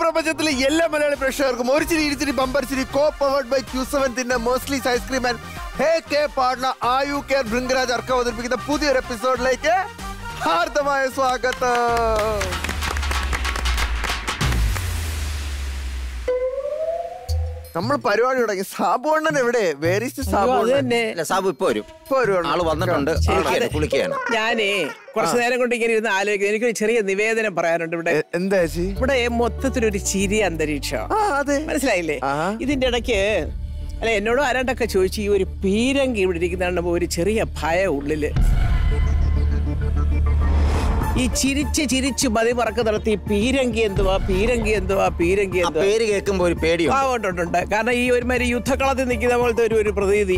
പ്രപഞ്ചത്തിലെ എല്ലാ മലയാളി പ്രേക്ഷകർക്കും ഒരു ചിരി ഇരുച്ചിരി ബമ്പർ ചിരി co powered by Q seven തിന്റെ മോസ്റ്റ്ലി ഐസ്ക്രീം ആൻഡ് ഹേ കെ പാടുന്ന ആയു കെയർ ഭൃംഗരാജ് അർക്ക അവതരിപ്പിക്കുന്ന പുതിയൊരു എപ്പിസോഡിലേക്ക് ഹാർദമായ സ്വാഗതം നമ്മൾ പരിപാടി തുടങ്ങി സാബുണ്ണൻ എവിടെ വേർ ഇസ് അത് സാബുണ്ണൻ തന്നെ ഇല്ല സാബു ഇപ്പൊ വരും ഇപ്പൊ വരുവാണ്. ആള് വന്നിട്ടുണ്ട് കുളിക്കുകയാണ്, കുളിക്കുകയാണ് ഞാനേ കുറച്ചു നേരം കൊണ്ട് ഇങ്ങനെ ഇരുന്ന് ആലോചിക്കുന്നത് എനിക്കൊരു ചെറിയ നിവേദനം പറയാനുണ്ട് ഇവിടെ എ- എന്താ ചേച്ചി ഇവിടെ മൊത്തത്തിലൊരു ചിരി അന്തരീക്ഷം ആ അതെ മനസ്സിലായില്ലേ ആഹാ. ഇതിന്റെ ഇടയ്ക്ക് അല്ല എന്നോട് ആരാണ്ടൊക്കെ ചോദിച്ചു ഈ ഒരു പീരങ്കി ഇവിടെ ഇരിക്കുന്ന ഒരു ചെറിയ ഭയം ഉള്ളില് ഈ ചിരിച്ച് ചിരിച്ച് മതി പറക്ക് നടത്തി പീരങ്കി എന്തുവാ പീരങ്കി എന്തുവാ പീരങ്കി ആ എന്തുവാ പേര് കേൾക്കുമ്പോ ഒരു ആ പേടിയുണ്ട് ഉണ്ട് ഉണ്ട്, ഉണ്ട് കാരണം ഈ ഒരുമാതിരി യുദ്ധക്കളത്തിൽ നിൽക്കുന്ന പോലത്തെ ഒരു ഒരു പ്രതീതി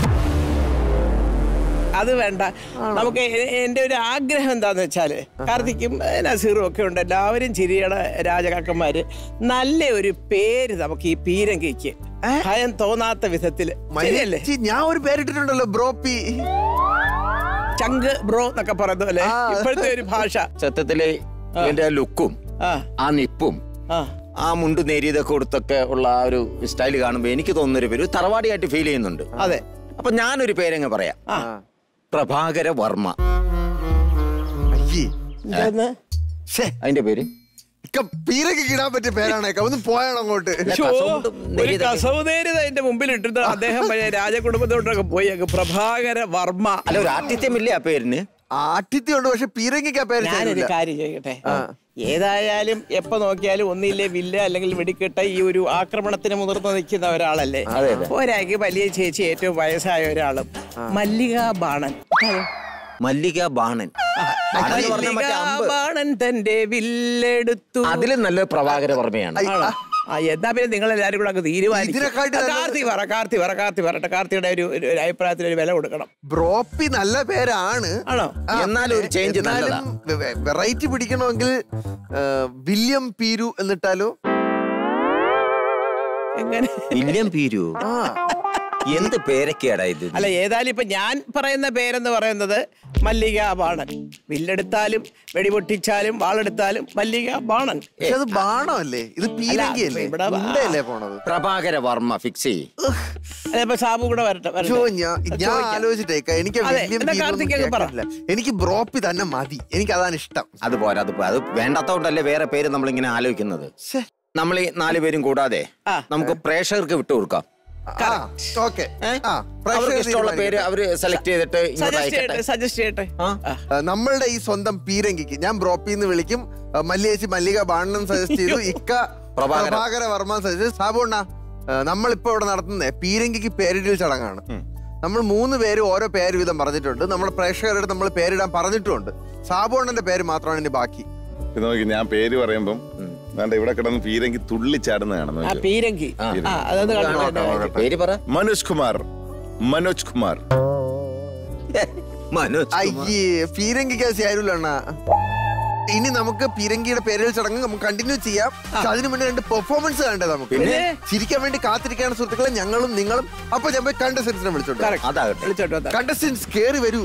അത് വേണ്ട നമുക്ക് എ- എന്റെ ഒരു ആഗ്രഹം എന്താന്ന് വെച്ചാല് കാർത്തിക്കും ഏ, നസീറും ഒക്കെ ഉണ്ട് എല്ലാവരും ചിരിയുടെ രാജകാക്കന്മാര് നല്ല ഒരു പേര് നമുക്ക് ഈ പീരങ്കിക്ക് ഭയം തോന്നാത്ത വിധത്തില് ശരിയല്ലേ മലയാളി ഞാൻ ഒരു പേരിട്ടിട്ടുണ്ടല്ലോ ബ്രോപ്പി ചങ്ക് ബ്രോ എന്നൊക്കെ പറയുന്ന പോലെ ആ. ഇപ്പോഴത്തെ ഒരു ഭാഷ സത്യത്തില് ഇവന്റെ ആ ലുക്കും ആ ആ നിപ്പും ആ ആ മുണ്ട് നേരിയതൊക്കെ കൊടുത്തൊക്കെ ഉള്ള ആ ഒരു സ്റ്റൈൽ കാണുമ്പോ എനിക്ക് തോന്നുന്ന ഒരു പേര് ഒരു തറവാടിയായിട്ട് ഫീൽ ചെയ്യുന്നുണ്ട് അതെ അപ്പൊ ഞാനൊരു പേരങ്ങ് പറയാം ആ പ്രഭാകര വർമ്മ അയ്യേ ഇതൊന്ന് ശ്ശേ, അതിന്റെ പേര് ഇക്ക പീരക്ക് കിടാൻ പറ്റിയ പേരാണ് ഒന്ന് പോയാണ് അങ്ങോട്ട് ശോ, കസവുകൊണ്ടും ഒരു നേരിയതൊക്കെ. കസവുനേരിത അതിന്റെ മുമ്പിൽ ഇട്ടിട്ട് അദ്ദേഹം പഴയ രാജകുടുംബത്തോട്ടൊക്കെ പോയി അങ്ങ് പ്രഭാകര വർമ്മ അല്ല ഒരു ആഠിത്യമില്ലേ ആ പേരിന് ആഠിത്യമുണ്ട് പക്ഷെ പീരങ്കിക്ക് ആ പേര് ഞാനൊരു ചേരില്ല. കാര്യം ചെയ്യട്ടെ ഏതായാലും എപ്പോ നോക്കിയാലും ഒന്നില്ലേ വില്ല അല്ലെങ്കിൽ വെടിക്കെട്ട ഈ ഒരു ആക്രമണത്തിന് മുതിർന്ന് നിൽക്കുന്ന ഒരാളല്ലേ അതെ, അതെ. ഒരാൾക്ക് വലിയ ചേച്ചി ഏറ്റവും വയസ്സായ ഒരാളും മല്ലിക ബാണൻ മല്ലിക ബാണൻ ബാണൻ എന്ന് പറഞ്ഞാൽ മറ്റേ മല്ലികാ അമ്പ് ബാണൻ തന്റെ വില്ലെടുത്തു അതിലും നല്ല പ്രഭാകര വർമ്മയാണ് ഐ, ആണോ? ആ എന്നാ പിന്നെ നിങ്ങൾ എല്ലാരും കൂടെ അങ്ങ് തീരുമാനിക്കും ഇതിനെക്കാട്ടി ആ, നല്ലത് കാർത്തി പറ കാർത്തി പറ കാർത്തി പറട്ടെ കാർത്തിയുടെ ഒരു ഒരു ഒരു അഭിപ്രായത്തിന് ഒരു വില കൊടുക്കണം ബ്രോപ്പി നല്ല പേരാണ് ആണോ ആ, എന്നാലും ഒരു change എന്നാലും വെറൈറ്റി പിടിക്കണമെങ്കിൽ ആ, വില്യം പീരു എന്നിട്ടാലോ എങ്ങനെ വില്യം പീരു ആ എന്ത് പേരൊക്കെയാടാ ഇത് അല്ല ഏതായാലും ഇപ്പൊ ഞാൻ പറയുന്ന പേരെന്ന് പറയുന്നത് മല്ലിക ബാണൻ വില്ലെടുത്താലും വെടിപൊട്ടിച്ചാലും വാളെടുത്താലും മല്ലിക ബാണൻ പക്ഷെ അത് ബാണമല്ലേ ഇത് പീരങ്കി അല്ലേ ഇവിടെ വാ. ഉണ്ടല്ലേ പോണത് പ്രഭാകര വർമ്മ ഫിക്സ് ചെയ്യ് അതിപ്പോ സാബു കൂടെ വരട്ടെ ഷോ വരട്ടെ ഞാൻ ഞാൻ ചോദിക്കാം. ആലോചിച്ചിട്ടേക്ക എനിക്ക് അതെ, വില്യം എന്നാ പീരു ഒന്നും കാർത്തിക് അങ്ങ് പറ. കേൾക്കാനില്ല. എനിക്ക് ബ്രോപ്പി തന്നെ മതി എനിക്ക് അതാണ് ഇഷ്ടം അത് പോരാ അത് പോരാ. അത് വേണ്ടാത്തോണ്ടല്ലേ വേറെ പേര് നമ്മൾ ഇങ്ങനെ ആലോചിക്കുന്നത് ശ്ശേ. നമ്മൾ ഈ നാല് പേരും കൂടാതെ ആ. നമുക്ക് പ്രേക്ഷകർക്ക് വിട്ടുകൊടുക്കാം ആ, ഓക്കേ ഏ? ആ, അവർക്ക് പ്രേക്ഷകർ ഇഷ്ടമുള്ള പേര് തീരുമാനിക്കട്ടെ. അവര് സെലക്ട് ചെയ്തിട്ട് ഇങ്ങോട്ട് സജസ്റ്റ് ചെയ്യട്ടെ അയക്കട്ടെ സജസ്റ്റ് ചെയ്യട്ടെ ആ? ആ. ആ, നമ്മളുടെ ഈ സ്വന്തം പീരങ്കിക്ക് ഞാൻ ബ്രോപ്പി എന്ന് വിളിക്കും ആ, മല്ലിയേച്ചി മല്ലിക ബാണൻ സജസ്റ്റ് ചെയ്തു ഇക്ക പ്രഭാകര. പ്രഭാകര വർമ്മ സജസ്റ്റ് സാബുണ്ണ നമ്മളിപ്പോ ഇവിടെ നടത്തുന്നത് പീരങ്കിക്ക് പേരിടൽ ചടങ്ങാണ് നമ്മൾ മൂന്ന് പേര് ഓരോ പേര് വീതം പറഞ്ഞിട്ടുണ്ട് നമ്മുടെ പ്രേക്ഷകരുടെ നമ്മൾ പേരിടാൻ പറഞ്ഞിട്ടുമുണ്ട് സാബുണ്ണന്റെ പേര് മാത്രമാണ് ഇനി ബാക്കി ഇത് നോക്കി ഞാൻ പേര് പറയുമ്പം ദാണ്ട ഇവിടെ കിടന്ന് പീരങ്കി തുള്ളിച്ചാടുന്ന കാണുന്നു ആ പീരങ്കി ആ. ആ അതൊന്ന് കാണട്ടെ, കണ്ടു കാണട്ടെ. പേര് പറ മനോജ് കുമാർ മനോജ് കുമാർ മനോജ് കുമാർ. അയ്യേ പീരങ്കിക്ക് അത് ചേരൂല അണ്ണാ ഇനി നമുക്ക് പീരങ്കിയുടെ പേരിൽ ചടങ്ങ് നമുക്ക് കണ്ടിന്യൂ ചെയ്യാം പക്ഷെ അതിനു മുന്നേ രണ്ട് പെർഫോമൻസ് കണ്ടേ നമുക്ക് പിന്നെ? ചിരിക്കാൻ വേണ്ടി കാത്തിരിക്കുകയാണ് സുഹൃത്തുക്കളെ ഞങ്ങളും നിങ്ങളും അപ്പൊ ഞാൻ പോയി കണ്ടസ്റ്റൻസിനെ വിളിച്ചോണ്ട് വരാം. Correct. അതാകട്ടെ വിളിച്ചോട്ട് വന്നാ. കണ്ടസ്റ്റൻസ് കേറി വരൂ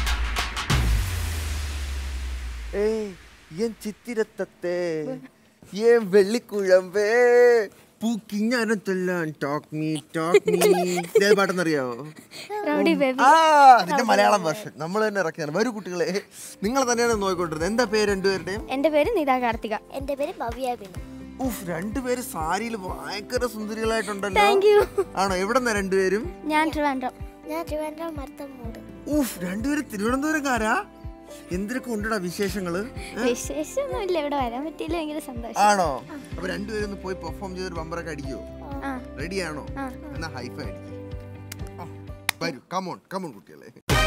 ഏയ്, എൻ ചിത്തിരത്തത്തെ ഏൻ വെള്ളിക്കുഴമ്പേ പൂക്കിഞ്ഞാനത്തെല്ലാം ടോക്ക് മീ ടോക്ക് മീ ഇതേ പാട്ടെന്നറിയാവോ റൗഡി ബേബി ആ അതിന്റെ മലയാളം വേർഷൻ നമ്മൾ തന്നെ ഇറക്കിയാണ് വരൂ കുട്ടികളെ നിങ്ങൾ തന്നെയാണ് നോക്കിക്കൊണ്ടിരുന്നത് എന്താ പേര് രണ്ടുപേരുടെയും എന്റെ പേര് നിത കാർത്തിക എന്റെ പേര് ഭവ്യ ബിനു ഉഫ് രണ്ടുപേര് സാരിയിൽ ഭയങ്കര സുന്ദരികളായിട്ടുണ്ടല്ലോ താങ്ക് യു ആണോ എവിടെന്നാ രണ്ടുപേരും ഞാൻ ട്രിവാൻഡ്രം ഞാൻ ട്രിവാൻഡ്രം മർത്തമ്മൂട് ഉഫ് രണ്ടുപേരും തിരുവനന്തപുരംകാരാ എന്തൊക്കെ ഉണ്ടടാ വിശേഷങ്ങള് ഏ? വിശേഷമൊന്നുമില്ല ഇവിടെ വരാൻ പറ്റിയില്ല ഭയങ്കര സന്തോഷം ആണോ അപ്പൊ രണ്ടുപേരും ഒന്ന് പോയി പെർഫോം ചെയ്തൊരു ബമ്പറൊക്കെ അടിക്കോ ആ റെഡി ആണോ ആ. എന്നാ ഹൈഫ അടിക്കും ആ, വരൂ കമോൺ കമോൺ കുട്ടികളെ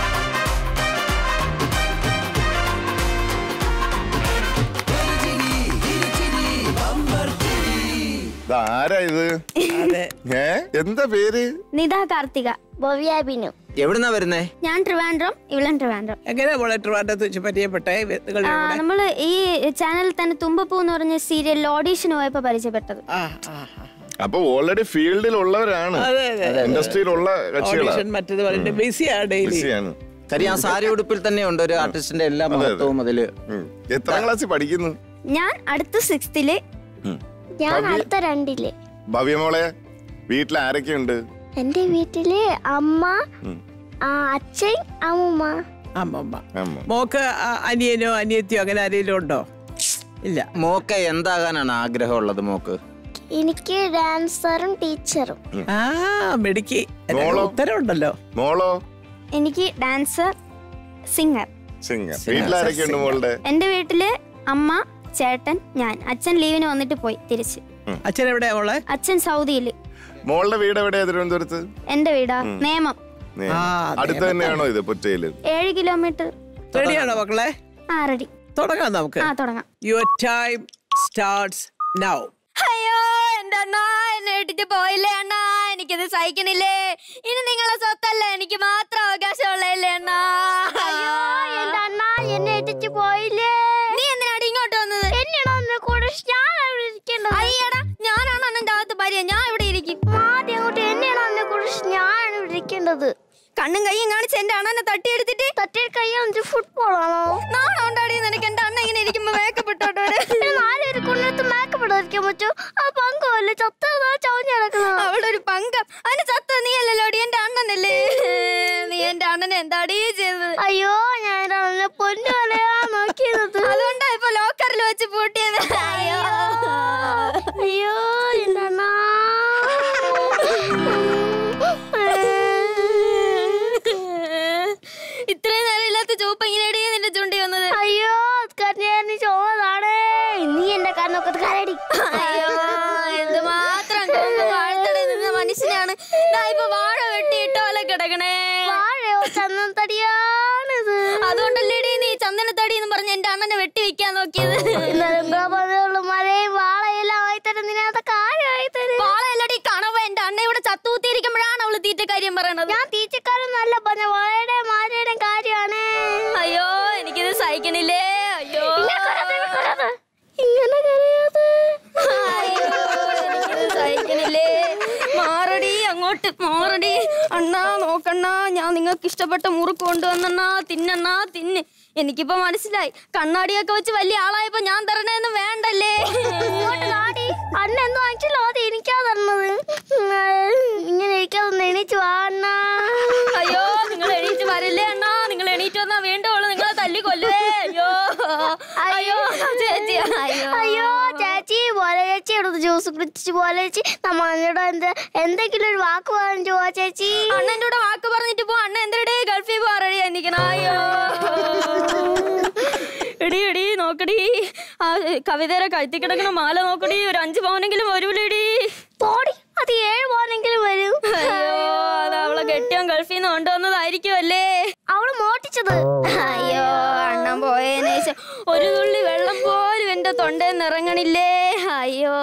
ഇതാരാ ഇത് അതെ ഏ എന്താ പേര് നിത കാർത്തിക ഭവ്യ ബിനു എവിടുന്നാ വരുന്നേ ഞാൻ ട്രിവാൻഡ്രം ഇവളൻ ട്രിവാൻഡ്രം എങ്ങനെയാ മോളെ ട്രിവാൻഡ്രത്ത് വെച്ച് പരിചയപ്പെട്ടെ നിങ്ങളുടെ ആ, കൂടെ? നമ്മള് ഈ ചാനലിൽ തന്നെ തുമ്പപ്പൂ എന്ന് പറഞ്ഞ സീരിയലിൽ ഓഡീഷന് പോയപ്പോ പരിചയപ്പെട്ടത് ആ ആ ആ. അപ്പൊ ഓൾറെഡി ഫീൽഡിൽ ഉള്ളവരാണ് അതെ അതെ ഇൻഡസ്ട്രിയിലുള്ള ഓഡിഷൻ കക്ഷികളാണ് മറ്റേത് വളരെ ബിസിയാണ് ഡെയിലി ബിസിയാണ് കാര്യം ആ സാരി ഉടുപ്പിൽ തന്നെ ഉണ്ട് ഒരു ആർട്ടിസ്റ്റിന്റെ എല്ലാ അതെ. മഹത്വവും അതില് ഉം. എത്രാം ക്ലാസ്സിൽ പഠിക്കുന്നു ഞാൻ അടുത്ത സിക്സ്ത്തില് ഞാൻ ഭവ്യ- അടുത്ത രണ്ടില് ഭവ്യമോളെ വീട്ടിൽ ആരൊക്കെയുണ്ട് എന്റെ വീട്ടില് അമ്മ ഉം. ആ, അച്ഛൻ അമ്മൂമ്മ അമ്മമ്മ അമ്മ മോക്ക് ആ- അനിയനോ അനിയത്തിയോ അങ്ങനെ ആരെങ്കിലും ഉണ്ടോ ഇല്ല മോക്ക് എന്താകാനാണ് ആഗ്രഹമുള്ളത് മോക്ക് എനിക്ക് ഡാൻസറും ടീച്ചറും ആ മിടുക്കി മോളോ? ഉത്തരവുണ്ടല്ലോ മോളോ എനിക്ക് ഡാൻസർ സിംഗർ സിംഗർ വീട്ടിൽ ആരൊക്കെയുണ്ട് മോളുടെ എൻ്റെ വീട്ടില് അമ്മ ചേട്ടൻ ഞാൻ അച്ഛൻ ലീവിന് വന്നിട്ട് പോയി തിരിച്ച് അച്ഛൻ എവിടെയാ മോളെ അച്ഛൻ സൗദിയിൽ മോളുടെ വീട് എവിടെയാ തിരുവനന്തപുരത്ത് എൻ്റെ വീടാ നേമം നീ- ആ, അടുത്ത് തന്നെയാണോ ഇത് പുറ്റയില് ഏഴ് കിലോമീറ്റർ റെഡിയാണോ മക്കളെ ആ റെഡി തുടങ്ങാം നമുക്ക് ആ തുടങ്ങാം യുവർ ടൈം സ്റ്റാർട്ട്സ് നൗ അയ്യോ എന്റെ അണ്ണാ എന്നെ ഇട്ടിട്ട് പോയില്ലേ അണ്ണാ എനിക്കിത് സഹിക്കണില്ലേ ഇനി നിങ്ങളെ സ്വത്തല്ല എനിക്ക് മാത്രം അവകാശമുള്ളല്ലേ അണ്ണാ അയ്യോ എന്റെ അണ്ണ എന്നെ ഇട്ടിട്ട് പോയില്ലേ നീ എന്തിനാടി ഇങ്ങോട്ട് വന്നത് എന്നെയാണോ നിന്നെ കൂടെ ഞാൻ അവിടെ ഇരിക്കേണ്ടത് അയ്യടാ ഞാനാണ് അണ്ണന്റെ അകത്ത് ഭാര്യ ഞാൻ ഇവിടെ ഇരിക്കും ആദ്യം അങ്ങോട്ട് എന്നെയാണോ നിന്നെ കൂടെ ഞാൻ ഇവിടെ ഇരിക്കേണ്ടത് കണ്ണും കൈയും കാണിച്ച് എന്റെ അണ്ണനെ തട്ടിയെടുത്തിട്ട് തട്ടിൽ കയ്യാൻ ഫുട്ബോൾ ആണോ നാളെ ഉണ്ടാടി നിനക്ക് എന്റെ അണ്ണ ഇങ്ങനെ ഇരിക്കുമ്പോ മേക്കപ്പ് ഇട്ടോട്ട് വരെ നാലുപേര് കൊണ്ടെടുത്ത് മേക്കപ്പ് ഇടാതിരിക്കാൻ പറ്റൂ ആ പങ്കമല്ലേ ചത്തതാ ചവഞ്ഞ് കിടക്കുന്നത് അവിടെ ഒരു പങ്കം അതിന് ചത്ത നീ അല്ലല്ലോടി എന്റെ അണ്ണനല്ലേ നീ എന്റെ അണ്ണനെ എന്താടി ചെയ്തത് അയ്യോ ഞാൻ അവനെ പൊന്നുപോലെയാ നോക്കിയത് അതുകൊണ്ടാ ഇപ്പൊ ലോക്കറിൽ വെച്ച് പൂട്ടിയത് അയ്യോ അയ്യോ എന്റെ അണ്ണാ ഇത്രയും നേരം ഇല്ലാത്ത ചുവപ്പ് ഇങ്ങനെ നിന്റെ ചുണ്ടി വന്നത് അയ്യോ കന്യാനി ചോന്നതാണേ നീ എന്റെ കാരണമൊക്കെ കരടി അയ്യോ എന്തുമാത്രം കൊമ്പ് വാഴ്ത്തടെ നിന്ന മനുഷ്യനാണ് ദാ ഇപ്പൊ വാഴ വെട്ടിയിട്ടോ അല്ലെ കിടക്കണേ വാഴയോ ചന്ദൻ തടിയാണിത് അതുകൊണ്ടല്ലേടി നീ ചന്ദനത്തടി എന്ന് പറഞ്ഞ് എന്റെ അണ്ണനെ വെട്ടി വെക്കാൻ നോക്കിയത് ഇന്നലെ മഴയും വാഴയെല്ലാം ആയി തരും നിനകത്തെ കാര്യമായി തരും വാളയല്ലടി കണവ എന്റെ അണ്ണ ഇവിടെ ചത്തൂത്തിയിരിക്കുമ്പോഴാണ് അവള് തീറ്റ കാര്യം പറയണത് ഞാൻ ടീച്ചക്കാരൻ നല്ല പറഞ്ഞ വാഴയുടെ മാരയുടെ കാര്യമാണ് അയ്യോ എനിക്കിത് സഹിക്കണില്ലേ അയ്യോ ഇങ്ങനെ കരയാതെ അയ്യോ, എനിക്കിത് സഹിക്കണില്ലേ മാറടി അങ്ങോട്ട് മാറടി അണ്ണാ നോക്കണ്ണാ ഞാൻ നിങ്ങൾക്ക് ഇഷ്ടപ്പെട്ട മുറുക്ക് കൊണ്ടുവന്നണ്ണാ തിന്നണ്ണാ തിന്ന് എനിക്കിപ്പോ മനസ്സിലായി കണ്ണാടിയൊക്കെ വെച്ച് വലിയ ആളായപ്പോ ഞാൻ തരണേന്ന് വേണ്ടല്ലേ ഇങ്ങോട്ട് കാടി അണ്ണ എന്തോ വാങ്ങിച്ചല്ലോ അത് എനിക്കാ തന്നത് ഇങ്ങനെ ഇരിക്കാതെ എണീച്ച് വാണ്ണ അയ്യോ നിങ്ങൾ എണീറ്റ് വരല്ലേ അണ്ണാ നിങ്ങൾ എണീറ്റ് വന്നാ വീണ്ടും അവള് നിങ്ങളെ തല്ലി കൊല്ലുവേ അയ്യോ അയ്യോ ചേച്ചി അയ്യോ അയ്യോ ചേച്ചി പോലെ ചേച്ചി എടുത്ത് ജ്യൂസ് കുടിച്ച് പോലെ ചേച്ചി നമ്മളിവിടെ എന്ത് എന്തെങ്കിലും ഒരു വാക്ക് പറഞ്ഞു പോവാ ചേച്ചി അണ്ണൻ്റെ കൂടെ വാക്ക് പറഞ്ഞിട്ട് പോ അണ്ണ എന്തെടേ ഗൾഫിൽ പോവാ റെഡി എന്നിക്കണ അയ്യോ എടി എടി നോക്കടി ആ കവിതയുടെ കഴുത്തി കിടക്കണ മാല നോക്കടി ഒരു അഞ്ച് പവനെങ്കിലും വരൂലെടി പോടി അത് ഏഴ് പോലെങ്കിലും വരും അയ്യോ അത് അവളെ കെട്ടിയാൻ ഗൾഫിൽ നിന്ന് കൊണ്ടുവന്നതായിരിക്കുമല്ലേ അവള് മോട്ടിച്ചത് അയ്യോ അണ്ണൻ പോയതിനു ശേഷം ഒരു തുള്ളി വെള്ളം പോലും എന്റെ തൊണ്ടയിൽ ഇറങ്ങണില്ലേ അയ്യോ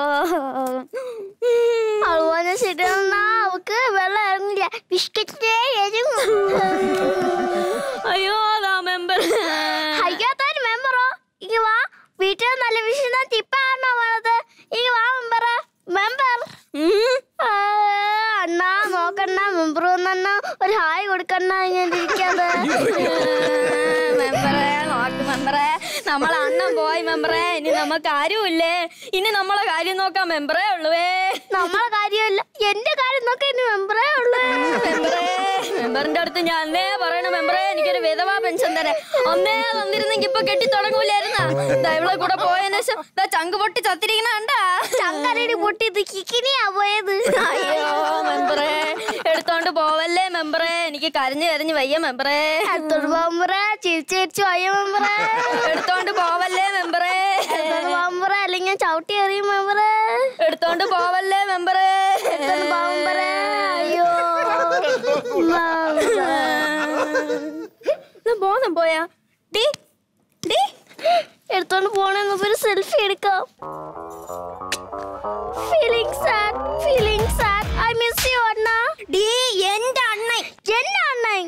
അവള് പറഞ്ഞ ശരിയെന്നാ അവക്ക് വെള്ളം ഇറങ്ങില്ല ബിസ്ക്കറ്റേ എരിങ്ങും അയ്യോ അതാ മെമ്പർ അയ്യാത്താൻ മെമ്പറോ ഇങ്ങ വാ വീട്ടിൽ നല്ല വിഷയം തിപ്പാണോ വേണത് ഇങ്ങ വാ മെമ്പറ മെമ്പർ ആ, അണ്ണാ നോക്കണ്ണ മെമ്പർ വന്നണ്ണ ഒരു ഹായ് കൊടുക്കണ്ണ ഇങ്ങനെ ഇരിക്കാതെ മെമ്പറേ നോക്ക് മെമ്പറേ നമ്മളെ അണ്ണൻ പോയി മെമ്പറേ ഇനി നമുക്ക് ആരുമില്ലേ ഇനി നമ്മളെ കാര്യം നോക്കാൻ മെമ്പറേ ഉള്ളുവേ നമ്മളെ കാര്യമല്ല എന്റെ കാര്യം നോക്കാൻ ഇനി മെമ്പറേ ഉള്ളൂ മെമ്പറേ മെമ്പറിന്റെ അടുത്ത് ഞാൻ അന്നേ പറയണ മെമ്പറേ എനിക്കൊരു വിധവാ പെൻഷൻ തരാം അന്നേ തന്നിരുന്നെങ്കി ഇപ്പൊ കെട്ടി തുടങ്ങൂലായിരുന്നാ ദാ ഇവളെ കൂടെ പോയതിനു ശേഷം ദാ ചങ്ക് പൊട്ടി ചത്തിരിക്കണ കണ്ടാ ചങ്കരടി പൊട്ടി ഇത് കിക്കിനിയാ പോയത് അയ്യോ മെമ്പറേ എടുത്തോണ്ട് പോവല്ലേ മെമ്പറേ എനിക്ക് കരഞ്ഞു കരഞ്ഞു വയ്യ മെമ്പറേ അടുത്തോട്ട് മെമ്പറ ചിരിച്ചു ചിരിച്ചു അയ്യ മെമ്പറ എടുത്തോണ്ട് പോവല്ലേ മെമ്പറേ മെമ്പറ അല്ലെങ്കിൽ ഞാൻ ചവിട്ടി എറിയും മെമ്പറ എടുത്തോണ്ട് പോവല്ലേ മെമ്പറേ മെമ്പറ അയ്യോ ഇത് ബോധം പോയാ ഡി ഡി എടുത്തോണ്ട് പോണേ ഒരു സെൽഫി എടുക്കാം feeling sad feeling sad I miss you അണ്ണ ഡി എന്റെ അണ്ണൻ എന്നെ അണ്ണൻ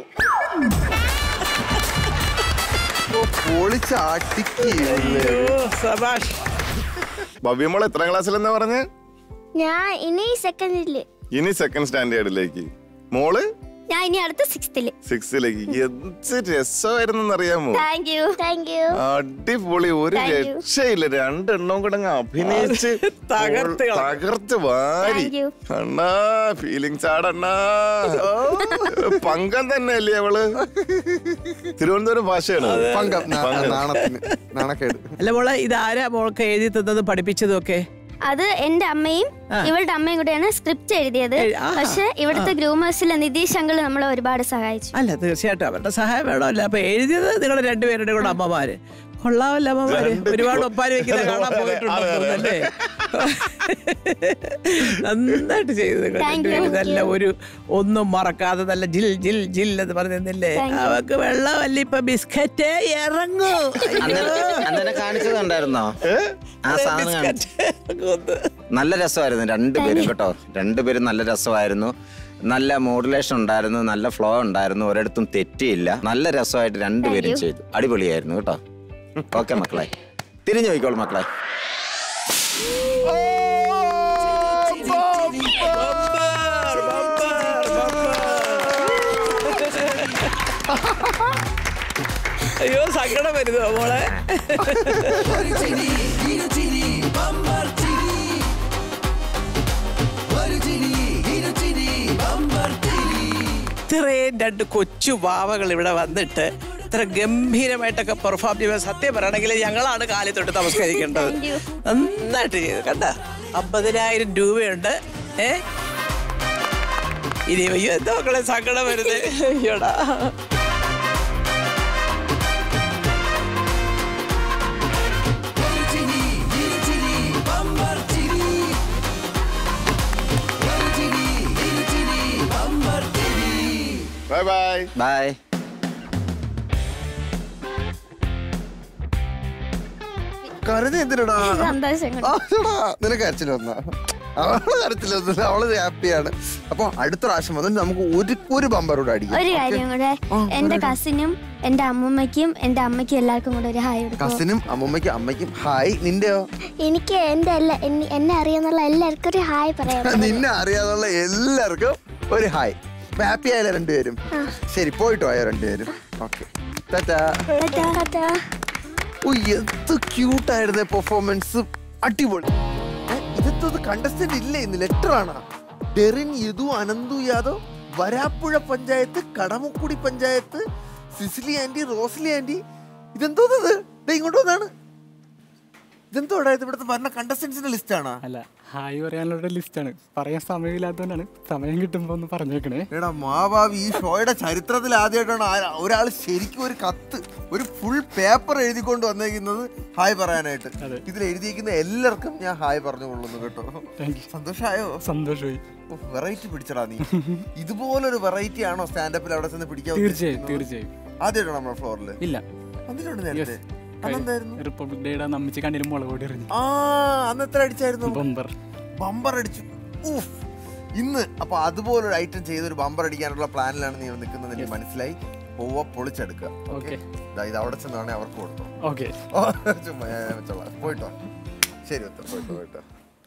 പൊളിച്ചാട്ടിക്ക് സബാഷ് ഭവ്യമോൾ എത്ര ക്ലാസ്സിലെന്നാ പറഞ്ഞ് ഞാൻ ഇനി സെക്കൻഡില് ഇനി സെക്കൻഡ് സ്റ്റാൻഡേർഡിലേക്ക് മോള് ഞാൻ ഇനി അടുത്ത സിക്സ്ത്തില് സിക്സിലേക്ക് എന്ത് രസമായിരുന്നു അറിയാമോ താങ്ക് യു താങ്ക് യു അടിപൊളി ഒരു Thank you. രക്ഷയില്ല രണ്ടെണ്ണം കൂടെ അങ്ങ് അഭിനയിച്ച് തകർത്ത് കളഞ്ഞു. തകർത്ത് വാരി Thank you. അണ്ണാ ഫീലിങ്സ് ആടണ്ണാ പങ്കം തന്നെ അല്ലേ അവള് തിരുവനന്തപുരം ഭാഷയാണ് പങ്കം നാ- പങ്കം. നാണത്തിന് നാണക്കേട് അല്ല മോളെ ഇതാരാ മോൾക്ക് എഴുതി തന്നതും പഠിപ്പിച്ചതും ഒക്കെ അത് എന്റെ അമ്മയും ഇവളുടെ അമ്മയും കൂടെയാണ് സ്ക്രിപ്റ്റ് എഴുതിയത് എഴ്- ആഹാ. പക്ഷെ ഇവിടുത്തെ ഗ്രൂമേഴ്സിലെ നിതീഷ് അങ്കിൾ നമ്മളെ ഒരുപാട് സഹായിച്ചു അല്ല തീർച്ചയായിട്ടും അവരുടെ സഹായം വേണമല്ലോ അപ്പൊ എഴുതിയത് നിങ്ങളുടെ രണ്ടുപേരുടെ കൂടെ അമ്മമാര് കൊള്ളാമല്ലോ അമ്മമാര് ഒരുപാട് ഒപ്പാരി വെക്കുന്ന കാണാൻ പോയിട്ടുണ്ടോ അല്ലേ നന്നായിട്ട് ചെയ്തു നിങ്ങൾ Thank you. രണ്ടുപേരും നല്ല ഒരു ഒന്നും മറക്കാതെ നല്ല ജിൽ ജിൽ ജിൽ എന്ന് പറഞ്ഞില്ലേ Thank you. അവക്ക് വെള്ളമല്ല ഇപ്പൊ ബിസ്ക്കറ്റ് ഇറങ്ങൂ അന്നെ കാണിച്ചത് കണ്ടായിരുന്നോ ആ സാധനം കാണി- ബിസ്ക്കറ്റ് നല്ല രസമായിരുന്നു രണ്ടുപേരും കേട്ടോ രണ്ടുപേരും നല്ല രസമായിരുന്നു നല്ല മോഡുലേഷൻ ഉണ്ടായിരുന്നു നല്ല ഫ്ലോ ഉണ്ടായിരുന്നു ഒരിടത്തും തെറ്റിയില്ല നല്ല രസമായിട്ട് രണ്ടുപേരും ചെയ്തു അടിപൊളിയായിരുന്നു കേട്ടോ ഓക്കെ മക്കളെ തിരിഞ്ഞു പോയിക്കോളൂ മക്കളെ അയ്യോ സങ്കടം വരുന്നോ മോളെ ഇത്രയും രണ്ട് കൊച്ചു വാവകൾ ഇവിടെ വന്നിട്ട് ഇത്ര ഗംഭീരമായിട്ടൊക്കെ പെർഫോം ചെയ്യുമ്പോൾ സത്യം പറയണമെങ്കിൽ ഞങ്ങളാണ് കാലി തൊട്ട് നമസ്കരിക്കേണ്ടത് Thank you. നന്നായിട്ട് ചെയ്തു കണ്ട അമ്പതിനായിരം രൂപയുണ്ട് ഏ ഇനി അയ്യോ എന്താ മക്കളെ സങ്കടം വരുന്നത് അയ്യോടാ ബൈ ബൈ ബൈ കരുതി എന്തിനടാ സന്തോഷം കൊണ്ട്. ആടാ, നിനക്ക് കരച്ചിൽ വന്ന അവള് കരച്ചിലൊന്നുമില്ല അവള് ഹാപ്പിയാണ് അപ്പൊ അടുത്ത പ്രാവശ്യം വന്നിട്ട് നമുക്ക് ഒരു ഒരു ബമ്പർ കൂടെ അടിക്കാം ഒരു കാര്യം കൂടെ എന്റെ കസിനും എന്റെ അമ്മൂമ്മയ്ക്കും എന്റെ അമ്മയ്ക്കും എല്ലാവർക്കും കൂടെ ഒരു ഹായ് കൊടുക്കും കസിനും അമ്മൂമ്മയ്ക്കും അമ്മയ്ക്കും ഹായ് നിന്റെയോ എനിക്ക് എന്റെ എല്ലാ എന്നെ- എന്നെ അറിയാന്നുള്ള എല്ലാവർക്കും ഒരു ഹായ് പറയാം നിന്നെ അറിയാതുള്ള എല്ലാവർക്കും ഒരു ഹായ് ഹാപ്പി ആയല്ലോ രണ്ടുപേരും ശരി പോയിട്ട് പോയോ രണ്ടുപേരും ഓക്കെ ടാറ്റാ ടാറ്റാ. ഓ എന്ത് ക്യൂട്ടായിരുന്നു പെർഫോമൻസ് അടിപൊളി ഏ, ഇതെന്തോ കണ്ടസ്റ്റന്റ് ഇല്ലേ ഇന്ന് ലെറ്റർ ആണ് ഡെറിൻ യദു അനന്തു യാദവ് വരാപ്പുഴ പഞ്ചായത്ത് കടമുക്കുടി panchayat Cicily aunty Rosly aunty ഇതെന്തോ ഇത് ദേ ഇങ്ങോട്ട് വന്നാണ് ഇതെന്തോ ഇത് ഇവിടുത്തെ പറഞ്ഞ കണ്ടസ്റ്റന്റ്സിന്റെ ലിസ്റ്റ് ആണോ അല്ല ഹായ് പറയാനുള്ള ലിസ്റ്റാണ് പറയാൻ സമയമില്ലാത്തതുകൊണ്ടാണ് സമയം കിട്ടുമ്പോ ഒന്ന് പറഞ്ഞേക്കണേ എടാ മാവാവി ഈ ഷോയുടെ ചരിത്രത്തിൽ ആദ്യമായിട്ടാണ് ഒരാൾ ശരിക്കും ഒരു കത്ത് ഒരു ഫുൾ പേപ്പർ എഴുതിക്കൊണ്ട് വന്നേക്കുന്നത് ഹായ് പറയാനായിട്ട് അതെ. ഇതിൽ എഴുതിയിരിക്കുന്ന എല്ലാവർക്കും ഞാൻ ഹായ് പറഞ്ഞു കൊള്ളുന്നു കേട്ടോ താങ്ക് യു സന്തോഷായോ സന്തോഷമായി വെറൈറ്റി പിടിച്ചടാ നീ ഇതുപോലൊരു വെറൈറ്റി ആണോ സ്റ്റാൻഡപ്പിൽ അവിടെ ചെന്ന് പിടിക്കാൻ തീർച്ചയായും ഉദ്ദേശിക്കുന്നത്? തീർച്ചയായും ആദ്യമായിട്ടാണോ നമ്മുടെ ഫ്ലോറിൽ ഇല്ല വന്നിട്ടുണ്ട് നേരത്തെ Yes. അന്നെന്തായിരുന്നു റിപ്പബ്ലിക് ഡേയുടെ നമ്മിച്ച് കണ്ണിലും മുളക് പൊടി എറിഞ്ഞു ആ അന്ന് എത്ര അടിച്ചായിരുന്നു ബമ്പർ ബമ്പർ അടിച്ചു ഊഫ് ഇന്ന് അപ്പൊ അതുപോലൊരു ഐറ്റം ചെയ്ത് ഒരു ബമ്പർ അടിക്കാനുള്ള പ്ലാനിലാണ് നീ നിൽക്കുന്നത് എനിക്ക് മനസ്സിലായി പോവ പൊളിച്ചെടുക്കുക ഓക്കെ ദാ ഇത് അവിടെ ചെന്നാണെ അവർക്ക് കൊടുത്തോ ഓക്കെ ഓ, ചുമ്മാ ഞാൻ വെച്ചോളാം പോയിട്ടോ ശരി ഒത്ത പോയിട്ടോ പോയിട്ടോ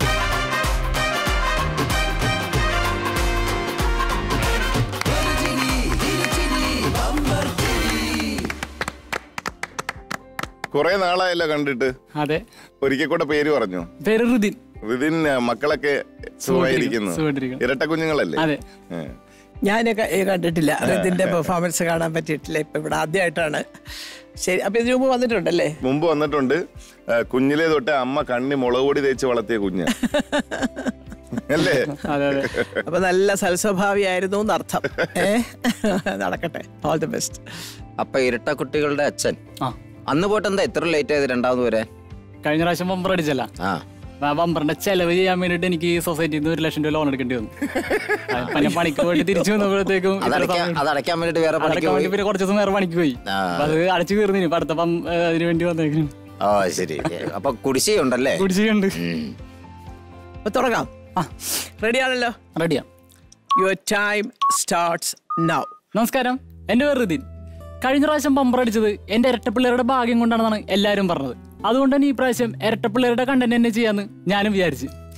കുറെ നാളായല്ലോ കണ്ടിട്ട് അതെ ഒരിക്കൽ കൂടെ പേര് പറഞ്ഞു പേര് റുദിൻ ഇതിൻ മക്കളൊക്കെ സുഖമായിരിക്കുന്നു സുഖമായിട്ടിരിക്കുന്നു. ഇരട്ട കുഞ്ഞുങ്ങളല്ലേ അതെ ഏ. ഞാനൊക്കെ കണ്ടിട്ടില്ല ഇതിന്റെ പെർഫോമൻസ് കാണാൻ പറ്റിയിട്ടില്ല ഇപ്പൊ ഇവിടെ ആദ്യമായിട്ടാണ് ശരി അപ്പൊ ഇതിനു മുമ്പ് വന്നിട്ടുണ്ടല്ലേ മുമ്പ് വന്നിട്ടുണ്ട് ആ, കുഞ്ഞിലേ തൊട്ട് അമ്മ കണ്ണി മുളക് പൊടി തേച്ച് വളർത്തിയ കുഞ്ഞ് അല്ലേ അതെ അതെ അപ്പൊ നല്ല സൽസ്വഭാവിയായിരുന്നു എന്നർത്ഥം ഏ നടക്കട്ടെ ഓൾ ദി ബെസ്റ്റ് അപ്പൊ ഇരട്ട കുട്ടികളുടെ അച്ഛൻ ആ അന്ന് പോയിട്ട് എന്താ ഇത്ര ലേറ്റ് ആയത് രണ്ടാമത് വരെ കഴിഞ്ഞ പ്രാവശ്യം ബമ്പർ അടിച്ചല്ല ആ ആ ബമ്പറിന്റെ ചെലവ് ചെയ്യാൻ വേണ്ടിട്ട് എനിക്ക് സൊസൈറ്റിയിൽ നിന്ന് ഒരു ലക്ഷം രൂപ ലോൺ എടുക്കേണ്ടി വന്നു ആ, പിന്നെ പണിക്ക് പോയിട്ട് തിരിച്ചു വന്നപ്പോഴത്തേക്കും ഇത്ര അതടയ്ക്കാൻ സമയം- അതടയ്ക്കാൻ വേണ്ടിട്ട് വേറെ പണിക്ക് അടയ്ക്കാൻ പോയി വേണ്ടി പിന്നെ കുറച്ച് ദിവസം വേറെ പണിക്ക് പോയി ആ. അപ്പൊ അത് അടച്ചു തീർന്നിന് ഇപ്പൊ അടുത്ത പം ഏ, അതിന് വേണ്ടി വന്നേക്കുന്നു ഓ ശരി അപ്പൊ കുടിശ്ശിയുണ്ടല്ലേ കുടിശ്ശികയുണ്ട് ഉം. അപ്പൊ തുടങ്ങാം ആ റെഡി ആണല്ലോ റെഡിയാ യുവർ ടൈം സ്റ്റാർട്ട്സ് നൗ നമസ്കാരം എൻ്റെ പേര് റിദിൻ കഴിഞ്ഞ പ്രാവശ്യം ബമ്പർ അടിച്ചത് എൻ്റെ ഇരട്ടപ്പിള്ളേരുടെ ഭാഗ്യം കൊണ്ടാണെന്നാണ് എല്ലാവരും പറഞ്ഞത് അതുകൊണ്ട് തന്നെ ഈ പ്രാവശ്യം ഇരട്ടപ്പിള്ളേരുടെ കണ്ടന്റ് തന്നെ ചെയ്യാന്ന് ഞാനും വിചാരിച്ചു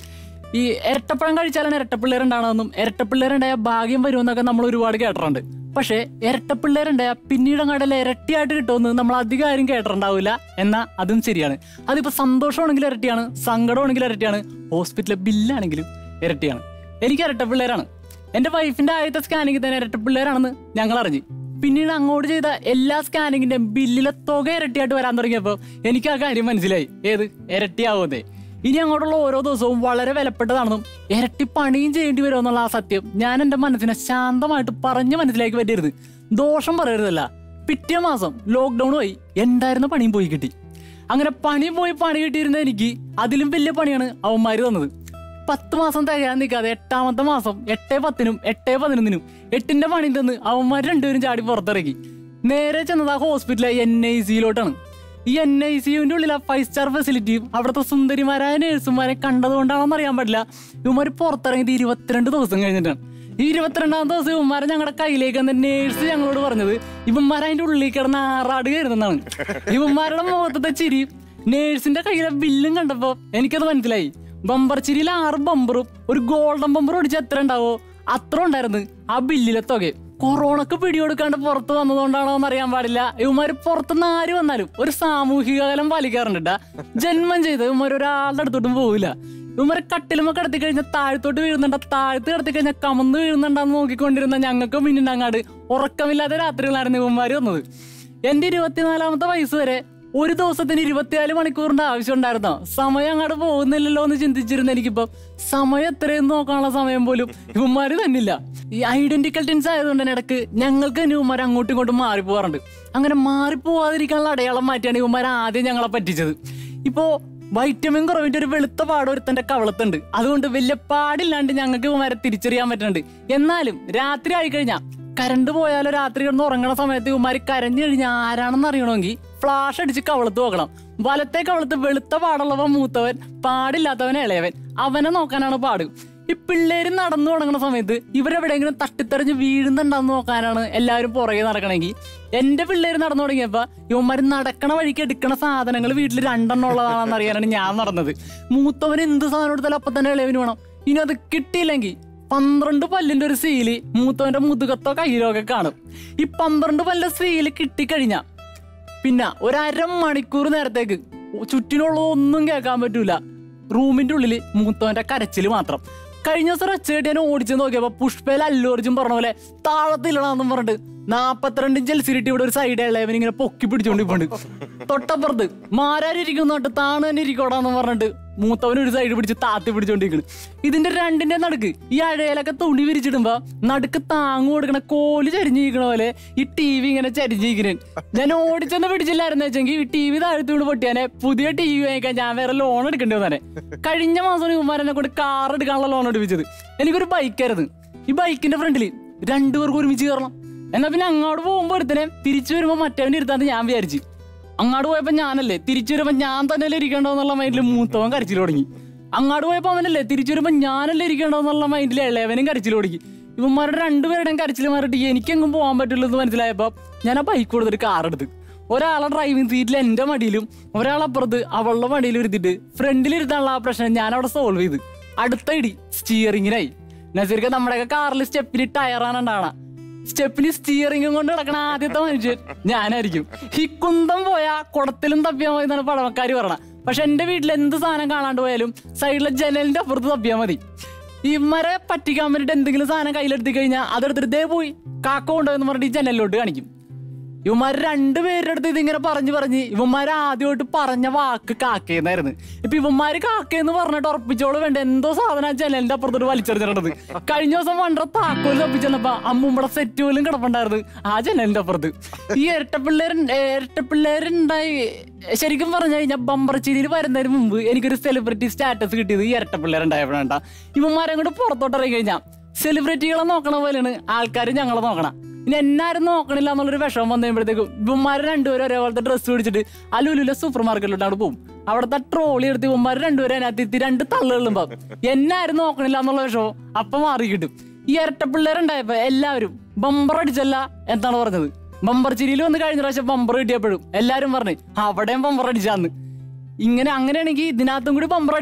ഈ ഇരട്ടപ്പഴം കഴിച്ചാലാണ് ഇരട്ടപ്പിള്ളേരുണ്ടാണെന്നും ഇരട്ടപ്പിള്ളേരുണ്ടായ ഭാഗ്യം വരുമെന്നൊക്കെ നമ്മൾ ഒരുപാട് കേട്ടിട്ടുണ്ട് പക്ഷേ ഇരട്ടപ്പിള്ളേരുണ്ടായ പിന്നീട് അങ്ങോട്ടല്ല ഇരട്ടിയായിട്ട് കിട്ടുമെന്ന് നമ്മൾ അധികം ആരും കേട്ടിട്ടുണ്ടാവില്ല എന്നാൽ അതും ശരിയാണ് അതിപ്പോ സന്തോഷമാണെങ്കിലും ഇരട്ടിയാണ് സങ്കടമാണെങ്കിലും ഇരട്ടിയാണ് ഹോസ്പിറ്റലിലെ ബില്ലാണെങ്കിലും ഇരട്ടിയാണ് എനിക്ക് ഇരട്ടപ്പിള്ളേരാണ് എന്റെ വൈഫിന്റെ ആദ്യത്തെ സ്കാനിങ്ങിൽ തന്നെ ഇരട്ടപ്പിള്ളേരാണെന്ന് ഞങ്ങൾ അറിഞ്ഞു പിന്നീട് അങ്ങോട്ട് ചെയ്ത എല്ലാ സ്കാനിങ്ങിന്റെ ബില്ലിലെ തുക ഇരട്ടിയായിട്ട് വരാൻ തുടങ്ങിയപ്പോൾ എനിക്ക് ആ കാര്യം മനസ്സിലായി ഏത് ഇരട്ടിയാവുന്നേ ഇനി അങ്ങോട്ടുള്ള ഓരോ ദിവസവും വളരെ വിലപ്പെട്ടതാണെന്നും ഇരട്ടി പണിയും ചെയ്യേണ്ടി വരുമെന്നുള്ള ആ സത്യം ഞാൻ എന്റെ മനസ്സിനെ ശാന്തമായിട്ട് പറഞ്ഞ് മനസ്സിലാക്കി പറ്റരുത് ദോഷം പറയരുതല്ല പിറ്റേ മാസം ലോക്ക്ഡൌൺ പോയി ഉണ്ടായിരുന്ന പണിയും പോയി കിട്ടി അങ്ങനെ പണി പോയി പണി കിട്ടിയിരുന്ന എനിക്ക് അതിലും വലിയ പണിയാണ് അവന്മാര് തന്നത് പത്ത് മാസം തികയാൻ നിൽക്കാതെ എട്ടാമത്തെ മാസം എട്ടേ പത്തിനും എട്ടേ പതിനൊന്നിനും എട്ടിന്റെ പണി തന്ന് അവന്മാർ രണ്ടുപേരും ചാടി പുറത്തിറക്കി നേരെ ചെന്നത് ആ ഹോസ്പിറ്റലിലെ എൻ ഐ സിയിലോട്ടാണ് ഈ എൻ ഐ സിയുവിന്റെ ഉള്ളിൽ ആ ഫൈവ് സ്റ്റാർ ഫെസിലിറ്റിയും അവിടുത്തെ സുന്ദരിമാരായ നേഴ്സുമാരെ കണ്ടതുകൊണ്ടാണെന്ന് അറിയാൻ പറ്റില്ല ഇവന്മാർ പുറത്തിറങ്ങിയത് ഇരുപത്തിരണ്ട് ദിവസം കഴിഞ്ഞിട്ടാണ് ഈ ഇരുപത്തിരണ്ടാം ദിവസം ഇവന്മാരെ ഞങ്ങളുടെ കയ്യിലേക്ക് വന്ന നേഴ്സ് ഞങ്ങളോട് പറഞ്ഞത് ഇവന്മാർ അതിന്റെ ഉള്ളിൽ കിടന്ന് ആറാട് കയറുന്നതാണ് ഇവന്മാരുടെ മുഖത്തത്തെ ചിരി നേഴ്സിന്റെ കയ്യിലെ ബില്ലും കണ്ടപ്പോ എനിക്കത് മനസ്സിലായി ബമ്പർ ചിരിയിൽ ആറ് ബമ്പറും ഒരു ഗോൾഡൻ ബമ്പറും അടിച്ച് എത്ര ഉണ്ടാവോ അത്ര ഉണ്ടായിരുന്നു ആ ബില്ലിലെ തുക കൊറോണക്ക് പിടികൊടുക്കാണ്ട് പുറത്ത് വന്നതുകൊണ്ടാണോ എന്ന് അറിയാൻ പാടില്ല ഇവന്മാര് പുറത്തുനിന്ന് ആര് വന്നാലും ഒരു സാമൂഹിക അകലം പാലിക്കാറുണ്ട് ട്ടാ. ജന്മം ചെയ്ത് ഇവന്മാർ ഒരാളുടെ അടുത്തോട്ടും പോവില്ല ഇവന്മാരെ കട്ടിലുമ കിടത്തി കഴിഞ്ഞാൽ താഴത്തോട്ട് വീഴുന്നുണ്ട താഴത്ത് കിടത്തി കഴിഞ്ഞാൽ കമന്ന് വീഴുന്നുണ്ടെന്ന് നോക്കിക്കൊണ്ടിരുന്ന ഞങ്ങൾക്ക് പിന്നീട് അങ്ങാട് ഉറക്കമില്ലാത്ത രാത്രികളായിരുന്നു ഇവന്മാര് വന്നത് എന്റെ ഇരുപത്തിനാലാമത്തെ വയസ്സ് വരെ ഒരു ദിവസത്തിന് ഇരുപത്തിനാല് മണിക്കൂറിന്റെ ആവശ്യം ഉണ്ടായിരുന്നോ സമയം അങ്ങോട്ട് പോകുന്നില്ലല്ലോ എന്ന് ചിന്തിച്ചിരുന്ന എനിക്കിപ്പോ സമയം എത്രയും നോക്കാനുള്ള സമയം പോലും ഇവന്മാര് തന്നില്ല ഈ ഐഡന്റിക്കൽ ടെൻസ് ആയതുകൊണ്ട് തന്നെ ഇടക്ക് ഞങ്ങൾക്ക് തന്നെ ഇവന്മാർ അങ്ങോട്ടും ഇങ്ങോട്ടും മാറിപ്പോവാറുണ്ട് അങ്ങനെ മാറിപ്പോവാതിരിക്കാനുള്ള അടയാളം മാറ്റിയാണ് ഇവന്മാർ ആദ്യം ഞങ്ങളെ പറ്റിച്ചത് ഇപ്പോ വൈറ്റമിൻ കുറവിന്റെ ഒരു വെളുത്ത പാട് ഒരുത്തന്റെ കവളത്തുണ്ട് അതുകൊണ്ട് വലിയ പാടില്ലാണ്ട് ഞങ്ങൾക്ക് ഇവന്മാരെ തിരിച്ചറിയാൻ പറ്റുന്നുണ്ട് എന്നാലും രാത്രി ആയി കഴിഞ്ഞാൽ കരണ്ട് പോയാലോ രാത്രി കിടന്ന് ഉറങ്ങണ സമയത്ത് ഇവന്മാര് കരഞ്ഞു കഴിഞ്ഞാൽ ആരാണെന്ന് അറിയണമെങ്കിൽ ഫ്ലാഷ് അടിച്ച് കവളത്ത് നോക്കണം വലത്തെ കവളത്ത് വെളുത്ത പാടുള്ളവൻ മൂത്തവൻ പാടില്ലാത്തവൻ ഇളയവൻ അവനെ നോക്കാനാണ് പാട് ഈ പിള്ളേര് നടന്നു തുടങ്ങുന്ന സമയത്ത് ഇവരെവിടെയെങ്കിലും തട്ടിത്തെറിഞ്ഞ് വീഴുന്നുണ്ടെന്ന് നോക്കാനാണ് എല്ലാവരും പുറകെ നടക്കണമെങ്കിൽ എന്റെ പിള്ളേര് നടന്നു തുടങ്ങിയപ്പോ ഇവന്മാര് നടക്കണ വഴിക്ക് എടുക്കണ സാധനങ്ങൾ വീട്ടിൽ രണ്ടെണ്ണം ഉള്ളതാണെന്ന് അറിയാനാണ് ഞാൻ നടന്നത് മൂത്തവന് എന്ത് സാധനം എടുത്താലും അപ്പൊ തന്നെ ഇളയവന് വേണം ഇനി അത് കിട്ടിയില്ലെങ്കിൽ പന്ത്രണ്ട് പല്ലിന്റെ ഒരു സീല് മൂത്തവന്റെ മുതുകത്തോ കയ്യിലോ ഒക്കെ കാണും ഈ പന്ത്രണ്ട് പല്ലിന്റെ സീല് കിട്ടിക്കഴിഞ്ഞാ പിന്നെ ഒരു അരമണിക്കൂർ നേരത്തേക്ക് ചുറ്റിനുള്ള ഒന്നും കേൾക്കാൻ പറ്റൂല റൂമിന്റെ ഉള്ളില് മൂത്തവന്റെ കരച്ചില് മാത്രം കഴിഞ്ഞ ദിവസം ഒച്ചയായിട്ട് ഞാൻ ഓടിച്ചു നോക്കിയപ്പോ പുഷ്പയിൽ അല്ലൂർജും പറഞ്ഞ പോലെ താളത്തില്ലണമെന്നും പറഞ്ഞിട്ട് നാപ്പത്തിരണ്ട് ജൽസിരിട്ടി ഇവിടെ ഒരു സൈഡ് ഇളയവൻ ഇങ്ങനെ പൊക്കി പിടിച്ചോണ്ട് ഇപ്പോണ്ട് തൊട്ടപ്പുറത്ത് മാരാരിരിക്കുന്നോട്ട് താണു തന്നെ ഇരിക്കോടാന്ന് പറഞ്ഞിട്ട് മൂത്തവൻ ഒരു സൈഡ് പിടിച്ച് താത്തി പിടിച്ചോണ്ടിരിക്കണ് ഇതിന്റെ രണ്ടിന്റെ നടുക്ക് ഈ അഴയിലൊക്കെ തുണി വിരിച്ചിടുമ്പോ നടുക്ക് താങ്ങു കൊടുക്കണ കോല് ചരിഞ്ഞിരിക്കണ പോലെ ഈ ടി വി ഇങ്ങനെ ചരിഞ്ഞിരിക്കണേ ഞാൻ ഓടിച്ചെന്ന് പിടിച്ചില്ലായിരുന്നു വെച്ചെങ്കിൽ ഈ ടി വി താഴ്ത്തി കൊണ്ട് പൊട്ടിയാനെ പുതിയ ടി വി വാങ്ങിക്കാൻ ഞാൻ വേറെ ലോൺ എടുക്കേണ്ടി വന്നെ കഴിഞ്ഞ മാസം ഇവന്മാരെന്നെ കൊണ്ട് കാർ എടുക്കാനുള്ള ലോൺ എടുപ്പിച്ചത് എനിക്കൊരു ബൈക്കായിരുന്നു ഈ ബൈക്കിന്റെ ഫ്രണ്ടിൽ രണ്ടുപേർക്ക് ഒരുമിച്ച് കയറണം എന്നാ പിന്നെ അങ്ങോട്ട് പോകുമ്പോ ഒരുത്തനെ തിരിച്ചു വരുമ്പോ മറ്റവനെ ഇരുത്താന്ന് ഞാൻ വിചാരിച്ചു അങ്ങാട് പോയപ്പോ ഞാനല്ലേ തിരിച്ചു വരുമ്പോ ഞാൻ തന്നെയല്ലേ ഇരിക്കണ്ടോ എന്നുള്ള മൈൻഡിൽ മൂത്തവൻ കരച്ചിൽ തുടങ്ങി അങ്ങാട് പോയപ്പോ അവനല്ലേ തിരിച്ചു വരുമ്പോ ഞാനല്ലേ ഇരിക്കണ്ടോ എന്നുള്ള മൈൻഡിൽ ഇളയവനും കരച്ചിൽ തുടങ്ങി ഇവന്മാരുടെ രണ്ടുപേരുടെയും കരച്ചിൽ മാറിയിട്ട് എനിക്കെങ്ങും പോകാൻ പറ്റുള്ളൂ എന്ന് മനസ്സിലായപ്പോ ഞാൻ ആ ബൈക്ക് കൊടുത്തിട്ട് കാർ എടുത്ത് ഒരാളെ ഡ്രൈവിംഗ് സീറ്റിൽ എന്റെ മടിയിലും ഒരാളപ്പുറത്ത് അവളുടെ മടിയിലും ഇരുത്തിട്ട് ഫ്രണ്ടിൽ ഇരുത്താനുള്ള ആ പ്രശ്നം ഞാൻ അവിടെ സോൾവ് ചെയ്ത് അടുത്ത ഇടി സ്റ്റിയറിങ്ങിനായി നസീർക്ക് നമ്മുടെയൊക്കെ കാറിൽ സ്റ്റെപ്പിന് ടയറാണ് ഉണ്ടാവണ സ്റ്റെപ്പിന് സ്റ്റിയറിംഗും കൊണ്ട് നടക്കണ ആദ്യത്തെ മനുഷ്യൻ ഞാനായിരിക്കും ഈ കുന്തം പോയാ കുടത്തിലും തപ്പിയാൽ മതി എന്നാണ് പഴമക്കാര് പറയണ പക്ഷെ എന്റെ വീട്ടിൽ എന്ത് സാധനം കാണാണ്ട് പോയാലും സൈഡിലെ ജനലിന്റെ അപ്പുറത്ത് തപ്പിയാൽ മതി ഇമ്മരെ പറ്റിക്കാൻ വേണ്ടിട്ട് എന്തെങ്കിലും സാധനം കയ്യിലെടുത്തി കഴിഞ്ഞാൽ അതെടുത്തിട്ട് ദേ പോയി കാക്ക കൊണ്ടുപോയെന്ന് പറഞ്ഞിട്ട് ഈ ജനലിലോട്ട് കാണിക്കും ഇവന്മാർ രണ്ടുപേരുടെ അടുത്ത് ഇതിങ്ങനെ പറഞ്ഞു പറഞ്ഞ് ഇവന്മാർ ആദ്യമായിട്ട് പറഞ്ഞ വാക്ക് കാക്കയെന്നായിരുന്നു ഇപ്പൊ ഇവന്മാര് കാക്കയെന്ന് പറഞ്ഞിട്ട് ഉറപ്പിച്ചോളൂ വേണ്ട എന്തോ സാധനം ജനലിന്റെ അപ്പുറത്തോട്ട് വലിച്ചെറിഞ്ഞിട്ടത് കഴിഞ്ഞ ദിവസം വണ്ട താക്കോല് തപ്പിച്ചെന്നപ്പോ അമ്മുമ്പടെ സെറ്റ് പോലും കിടപ്പുണ്ടായിരുന്നു ആ ജനലിന്റെ അപ്പുറത്ത് ഈ ഇരട്ടപ്പിള്ളേർ ഇരട്ടപ്പിള്ളേരുണ്ടായി ശരിക്കും പറഞ്ഞു കഴിഞ്ഞാൽ ബമ്പർച്ചിരിയിൽ വരുന്നതിന് മുമ്പ് എനിക്കൊരു സെലിബ്രിറ്റി സ്റ്റാറ്റസ് കിട്ടിയത് ഈ ഇരട്ടപ്പിള്ളേരുണ്ടായപ്പോഴാണ്ട ഇവന്മാരെ അങ്ങോട്ട് പുറത്തോട്ട് ഇറങ്ങി കഴിഞ്ഞാൽ സെലിബ്രിറ്റികളെ നോക്കണ പോലെയാണ് ആൾക്കാർ ഞങ്ങളെ നോക്കണം ഇനി എന്നാരും നോക്കണില്ല എന്നുള്ളൊരു വിഷമം വന്നു കഴിയുമ്പോഴത്തേക്കും ഇവന്മാര് രണ്ടുപേരും ഒരേപോലത്തെ ഡ്രസ്സ് പിടിച്ചിട്ട് ആ ലുലുലെ സൂപ്പർ മാർക്കറ്റിലോട്ട് അവിടെ പോകും അവിടുത്തെ ട്രോളി എടുത്ത് ഇവന്മാര് രണ്ടുപേരും അതിനകത്ത് എത്തി രണ്ട് തള്ളുകളുമ്പോ എന്നാരും നോക്കണില്ല എന്നുള്ള വിഷമം അപ്പൊ മാറി കിട്ടും ഈ ഇരട്ട പിള്ളേരുണ്ടായപ്പോ എല്ലാവരും ബമ്പർ അടിച്ചല്ല എന്താണ് പറഞ്ഞത് ബമ്പർ ചിരിയിൽ വന്ന് കഴിഞ്ഞ പ്രാവശ്യം ബമ്പർ കിട്ടിയപ്പോഴും എല്ലാരും പറഞ്ഞു അവിടെയും ബമ്പർ അടിച്ചാന്ന് ഇങ്ങനെ അങ്ങനെയാണെങ്കിൽ ഇതിനകത്തും കൂടി ബമ്പർ അടിച്ചാ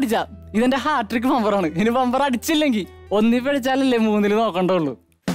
ഇതെന്റെ ഹാട്രിക് ബമ്പറാണ് ഇനി ബമ്പർ അടിച്ചില്ലെങ്കിൽ ഒന്നി പഠിച്ചാലല്ലേ മൂന്നിൽ നോക്കണ്ടുള്ളൂ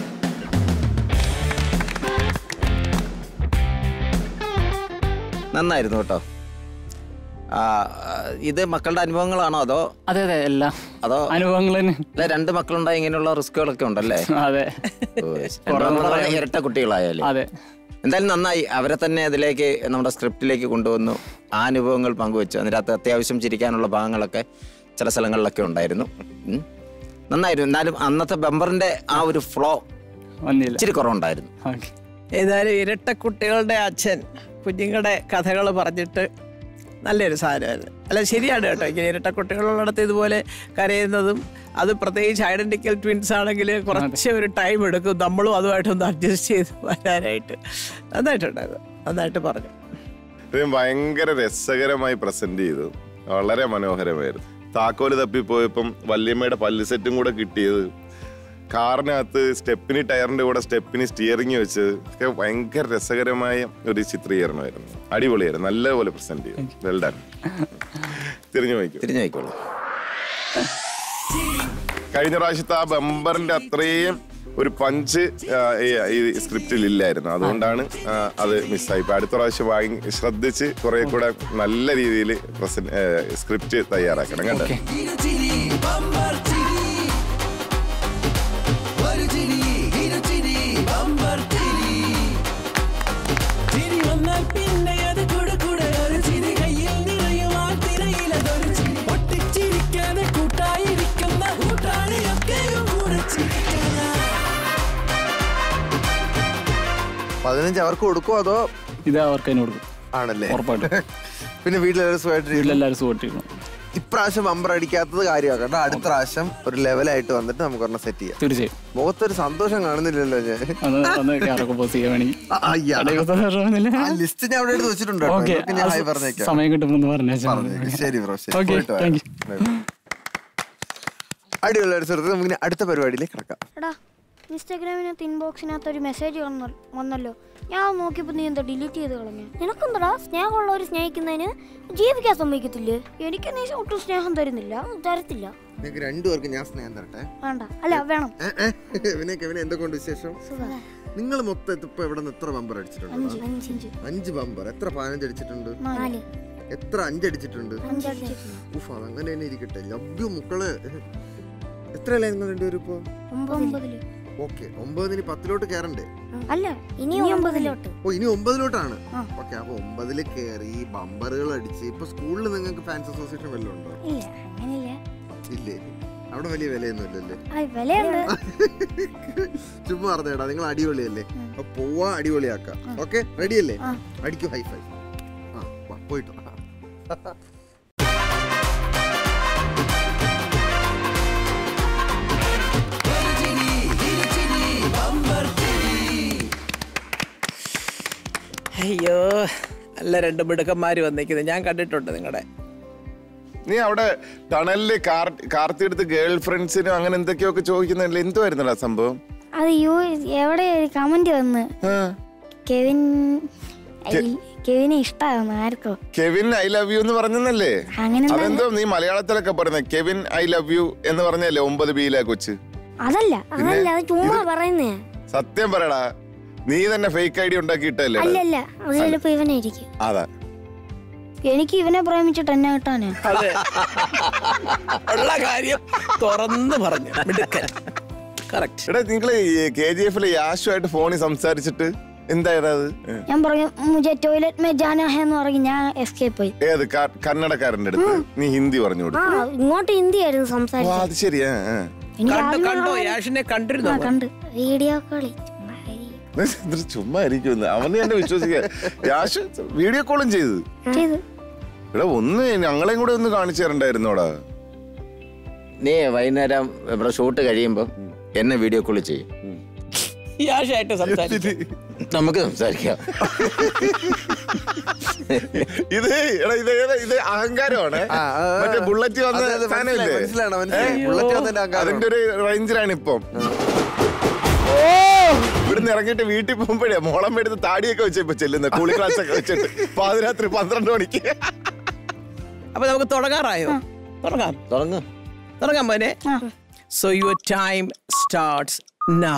നന്നായിരുന്നു കേട്ടോ ആ, ഇത് മക്കളുടെ അനുഭവങ്ങളാണോ അതോ അതെ അതെ എല്ലാം അതോ അനുഭവങ്ങൾ തന്നെ അല്ല രണ്ട് മക്കളുണ്ടായി ഇങ്ങനെയുള്ള റിസ്കുകളൊക്കെ ഉണ്ടല്ലേ അതെ ഓ, രണ്ടാമത് പറഞ്ഞ ഇരട്ട കുട്ടികളായാലേ അതെ എന്തായാലും നന്നായി അവരെ തന്നെ അതിലേക്ക് നമ്മുടെ സ്ക്രിപ്റ്റിലേക്ക് കൊണ്ടുവന്നു ആ അനുഭവങ്ങൾ പങ്കുവെച്ചു അതിനകത്ത് അത്യാവശ്യം ചിരിക്കാനുള്ള ഭാഗങ്ങളൊക്കെ ചില സ്ഥലങ്ങളിലൊക്കെ ഉണ്ടായിരുന്നു ഉം. നന്നായിരുന്നു എന്നാലും അന്നത്തെ ബമ്പറിന്റെ ആ ഒരു ഫ്ലോ വന്നില്ല ഇച്ചിരി കുറവുണ്ടായിരുന്നു ഓക്കെ ഏതായാലും ഇരട്ട കുട്ടികളുടെ അച്ഛൻ കുഞ്ഞുങ്ങളുടെ കഥകൾ പറഞ്ഞിട്ട് നല്ലൊരു സാധനമായിരുന്നു അല്ല ശരിയാണ് കേട്ടോ ഇങ്ങനെ ഇരട്ട കുട്ടികളുള്ളിടത്ത് ഇതുപോലെ കരയുന്നതും അത് പ്രത്യേകിച്ച് ഐഡന്റിക്കൽ ട്വിൻസ് ആണെങ്കിൽ കുറച്ച് ഒരു ടൈം എടുക്കും നമ്മളും അതുമായിട്ടൊന്ന് അഡ്ജസ്റ്റ് ചെയ്ത് വരാനായിട്ട് നന്നായിട്ടുണ്ടായിരുന്നു നന്നായിട്ട് പറഞ്ഞു ഇത് ഭയങ്കര രസകരമായി പ്രസന്റ് ചെയ്തു വളരെ മനോഹരമായിരുന്നു താക്കോല് തപ്പിപ്പോയപ്പം വല്യമ്മയുടെ പല്ല് സെറ്റും കൂടെ കിട്ടിയത് കാറിനകത്ത് സ്റ്റെപ്പിനി ടയറിന്റെ കൂടെ സ്റ്റെപ്പിനി സ്റ്റിയറിംഗ് വെച്ച് ഒക്കെ ഭയങ്കര രസകരമായ ഒരു ചിത്രീകരണമായിരുന്നു അടിപൊളിയായിരുന്നു നല്ലപോലെ പ്രസന്റ് ചെയ്തു വെൽ ഡൺ തിരിഞ്ഞു നോക്കും തിരിഞ്ഞു നോക്കിക്കോളൂ കഴിഞ്ഞ പ്രാവശ്യത്തെ ആ ബമ്പറിന്റെ അത്രയും ഒരു പഞ്ച് ആ, ഈ- ഈ സ്ക്രിപ്റ്റിൽ ഇല്ലായിരുന്നു അതുകൊണ്ടാണ് ആ, അത് മിസ്സായി ഇപ്പൊ അടുത്ത പ്രാവശ്യം വാങ്ങി ശ്രദ്ധിച്ച് കുറെ കൂടെ നല്ല രീതിയിൽ സ്ക്രിപ്റ്റ് തയ്യാറാക്കണം കേട്ടോ ഓക്കെ ചിരി വന്നാൽ പിന്നെ അത് കൂടെ കൂടെ ഒരു ചിരി കയ്യിൽ നിറയുവാൻ തിരയിലതൊരു ചിരി പൊട്ടിച്ചിരിക്കാതെ കൂട്ടായിരിക്കുന്ന കൂട്ടാളിയൊക്കെയും കൂടെ ചിരിക്കാനാ പതിനഞ്ച് അവർക്ക് കൊടുക്കുമോ അതോ ഇത് അവർക്ക് തന്നെ കൊടുക്കും ആണല്ലേ ഉറപ്പായിട്ടും പിന്നെ വീട്ടിലെല്ലാവരും സുഖമായിട്ടിരിക്കുന്നു വീട്ടിലെല്ലാവരും സുഖമായിട്ടിരുന്നു ഇപ്രാവശ്യം ബമ്പർ അടിക്കാത്തത് കാര്യമാക്കണ്ട അടുത്ത പ്രാവശ്യം ഒരു ലെവലായിട്ട് വന്നിട്ട് നമുക്ക് ഒരെണ്ണം സെറ്റ് ചെയ്യാം തീർച്ചയായും മുഖത്തൊരു സന്തോഷം കാണുന്നില്ലല്ലോ ഞാൻ ഒന്ന് ഒന്ന് ക്യാരൊക്കെ പോസ് ചെയ്യാൻ വേണമെങ്കിൽ ആ, അയ്യാ. ആ ലിസ്റ്റ് ഞാൻ അവിടെ എടുത്ത് വെച്ചിട്ടുണ്ട് കേട്ടോ. ഓക്കെ ഇതൊക്കെ ഞാൻ ഹായ് പറഞ്ഞേക്കാം സമയം കിട്ടുമ്പോൾ പറഞ്ഞേച്ചാൽ പറഞ്ഞേക്കാം. ശരി ബ്രോ ശരി ഓക്കെ പോയിട്ട് താങ്ക് വരാം. അടിപൊളി ഒരു സുഹൃത്ത് നമുക്ക് അടുത്ത പരിപാടിയിലേക്ക് കിടക്കാം എടാ ഇൻസ്റ്റാഗ്രാമിനകത്ത് ഇൻബോക്സിനകത്ത് ഒരു മെസ്സേജ് വന്നല്ലോ ഞാൻ അത് നോക്കിയപ്പോൾ നീ എന്താ ഡിലീറ്റ് ചെയ്ത് കളഞ്ഞു നിനക്കെന്താടാ സ്നേഹമുള്ളവർ സ്നേഹിക്കുന്നതിന് ജീവിക്കാൻ സമ്മതിക്കത്തില്ലേ എനിക്ക് നീ ഒട്ടും സ്നേഹം തരുന്നില്ല തരത്തില്ല നിങ്ങൾക്ക് രണ്ടുപേർക്കും ഞാൻ സ്നേഹം തരട്ടെ വേണ്ട അല്ല വേണം ഏ, ഏ, ഇവനെ കെവിനെ എന്തൊക്കെയുണ്ട് വിശേഷം നിങ്ങൾ മൊത്തം ഇപ്പൊ എവിടെ നിന്ന് എത്ര ബമ്പർ അടിച്ചിട്ടുണ്ട് അഞ്ച് അഞ്ച് അഞ്ച് ബമ്പർ എത്ര പതിനഞ്ച് അടിച്ചിട്ടുണ്ട് നാല് എത്ര അഞ്ചടിച്ചിട്ടുണ്ട് അഞ്ച് ഉഫ് അതങ്ങനെ തന്നെ ഇരിക്കട്ടെ ലഭ്യ മുക്കള് എത്രയല്ലേ നിങ്ങൾ രണ്ടുപേരും ഇപ്പൊ ഒമ്പതില് ഓക്കെ ഒമ്പതിന് പത്തിലോട്ട് കയറണ്ടേ അല്ല ഇനി ഒമ്പതിലോട്ട് ഓ ഇനി ഒമ്പതിലോട്ടാണ് ആ. ഓക്കെ അപ്പൊ ഒമ്പതില് കയറി ബമ്പറുകൾ അടിച്ച് ഇപ്പൊ സ്കൂളിൽ നിങ്ങൾക്ക് ഫാൻസ് അസോസിയേഷൻ വല്ലതും ഉണ്ടോ ഇല്ല അങ്ങനെയില്ല ഇല്ലേ അവിടെ വലിയ വിലയൊന്നും ഇല്ലല്ലേ ആ വിലയുണ്ട് ചുമ്മാ പറഞ്ഞേടാ നിങ്ങൾ അടിപൊളിയല്ലേ അപ്പൊ പോവാ അടിപൊളിയാക്കാം ഓക്കെ റെഡി അല്ലേ ആ. അടിക്കൂ ഹൈ ഫൈ ആ വാ, പോയിട്ട് വാ. അയ്യോ നല്ല രണ്ട് മിടുക്കന്മാർ വന്നിരിക്കുന്നത് ഞാൻ കണ്ടിട്ടുണ്ട് നിങ്ങളുടെ നീ അവിടെ ടണലില് കാർ കാർത്തിയെടുത്ത് ഗേൾ ഫ്രണ്ട്സിനും അങ്ങനെ എന്തൊക്കെയൊക്കെ ചോദിക്കുന്നില്ല എന്തുവായിരുന്നടാ സംഭവം അത് യു എവിടെ കമന്റ് വന്ന് ആ. കെവിൻ ഐ- കെവിനെ ഇഷ്ടമാകുന്നു ആർക്കോ കെവിൻ ഐ ലവ് യു എന്ന് പറഞ്ഞല്ലേ അങ്ങനെ അതെന്തോ നീ മലയാളത്തിലൊക്കെ പറയുന്നത് കെവിൻ ഐ ലവ് യു എന്ന് പറഞ്ഞല്ലേ ഒമ്പത് ബിയിലെ കൊച്ച് അതല്ല അതല്ല അത് ചുമ്മാ പറയുന്നേ സത്യം പറയടാ നീ തന്നെ ഫേക്ക് ഐ ഡി ഉണ്ടാക്കിയിട്ടല്ലേ അല്ലല്ല അത് ചിലപ്പോ ഇവനായിരിക്കും അതാ എനിക്ക് ഇവനെ പ്രേമിച്ചിട്ട് എന്നെ കിട്ടാനാ അതെ ഉള്ള കാര്യം തുറന്ന് പറഞ്ഞു മിടുക്കൻ കറക്റ്റ് എടാ നിങ്ങള് കെ ജി എഫിലെ യാഷുമായിട്ട് ഫോണിൽ സംസാരിച്ചിട്ട് എന്തായടാ അത് ഏ. ഞാൻ പറഞ്ഞു മുझे ടോയ്ലറ്റ് മേ ജാനാ ഹേ എന്ന് പറഞ്ഞ് ഞാൻ എസ്കേപ്പ് പോയി ഏത് ക- കന്നഡക്കാരന്റെ അടുത്ത് നീ ഹിന്ദി പറഞ്ഞു ആ കൊടുത്തു ഇങ്ങോട്ട് ഹിന്ദി ആയിരുന്നു ഓ, സംസാരിച്ചത് അത് ശരിയാ ആ. എനിക്ക് കണ്ടു ആദ്യമേ കണ്ടോ കാണാൻ- യാഷിനെ ആ കണ്ടിരുന്നോ കണ്ട് വീഡിയോ കോളി ചുമ്മാ ഇരി. ഇത് ചുമ്മാ ഇരിക്കുന്നു അവന് എന്നെ വിശ്വസിക്കുക യാഷ് വീഡിയോ കോളും ചെയ്തു ചെയ്തു എടാ ഒന്ന് ഞങ്ങളെയും കൂടെ ഒന്ന് കാണിച്ചു തരണ്ടായിരുന്നോടാ നീ വൈകുന്നേരം ഇവിടെ ഷൂട്ട് കഴിയുമ്പോൾ എന്നെ വീഡിയോ കോൾ ചെയ്യും യാഷായിട്ട് സംസാരിച്ചു നമുക്ക് സംസാരിക്കാം ഇത് എടാ ഇത് ഏതാ ഇത് അഹങ്കാരമാണ് ആ, ആ, ആ. മറ്റേ ബുള്ളറ്റ് വന്ന അതെ, അതെ, സാധനമില്ലേ മനസ്സിലായി, മനസ്സിലാണ്, മനസ്സിലായി. ബുള്ളറ്റ് വന്നതിന്റെ അഹങ്കാരം. അതിന്റെ ഒരു റേഞ്ചിലാണ് ഇപ്പം ഇവിടുന്ന് ഇറങ്ങിയിട്ട് വീട്ടിൽ പോകുമ്പോഴേ മോളം എടുത്ത് താടിയൊക്കെ വെച്ച് ഇപ്പൊ ചെല്ലുന്നത് കൂളി ക്ലാസ് ഒക്കെ വെച്ചിട്ട് പാതിരാത്രി പന്ത്രണ്ട് മണിക്ക് അപ്പൊ നമുക്ക് തുടങ്ങാറായോ തുടങ്ങാം തുടങ്ങ് തുടങ്ങാം മോനെ so your time starts now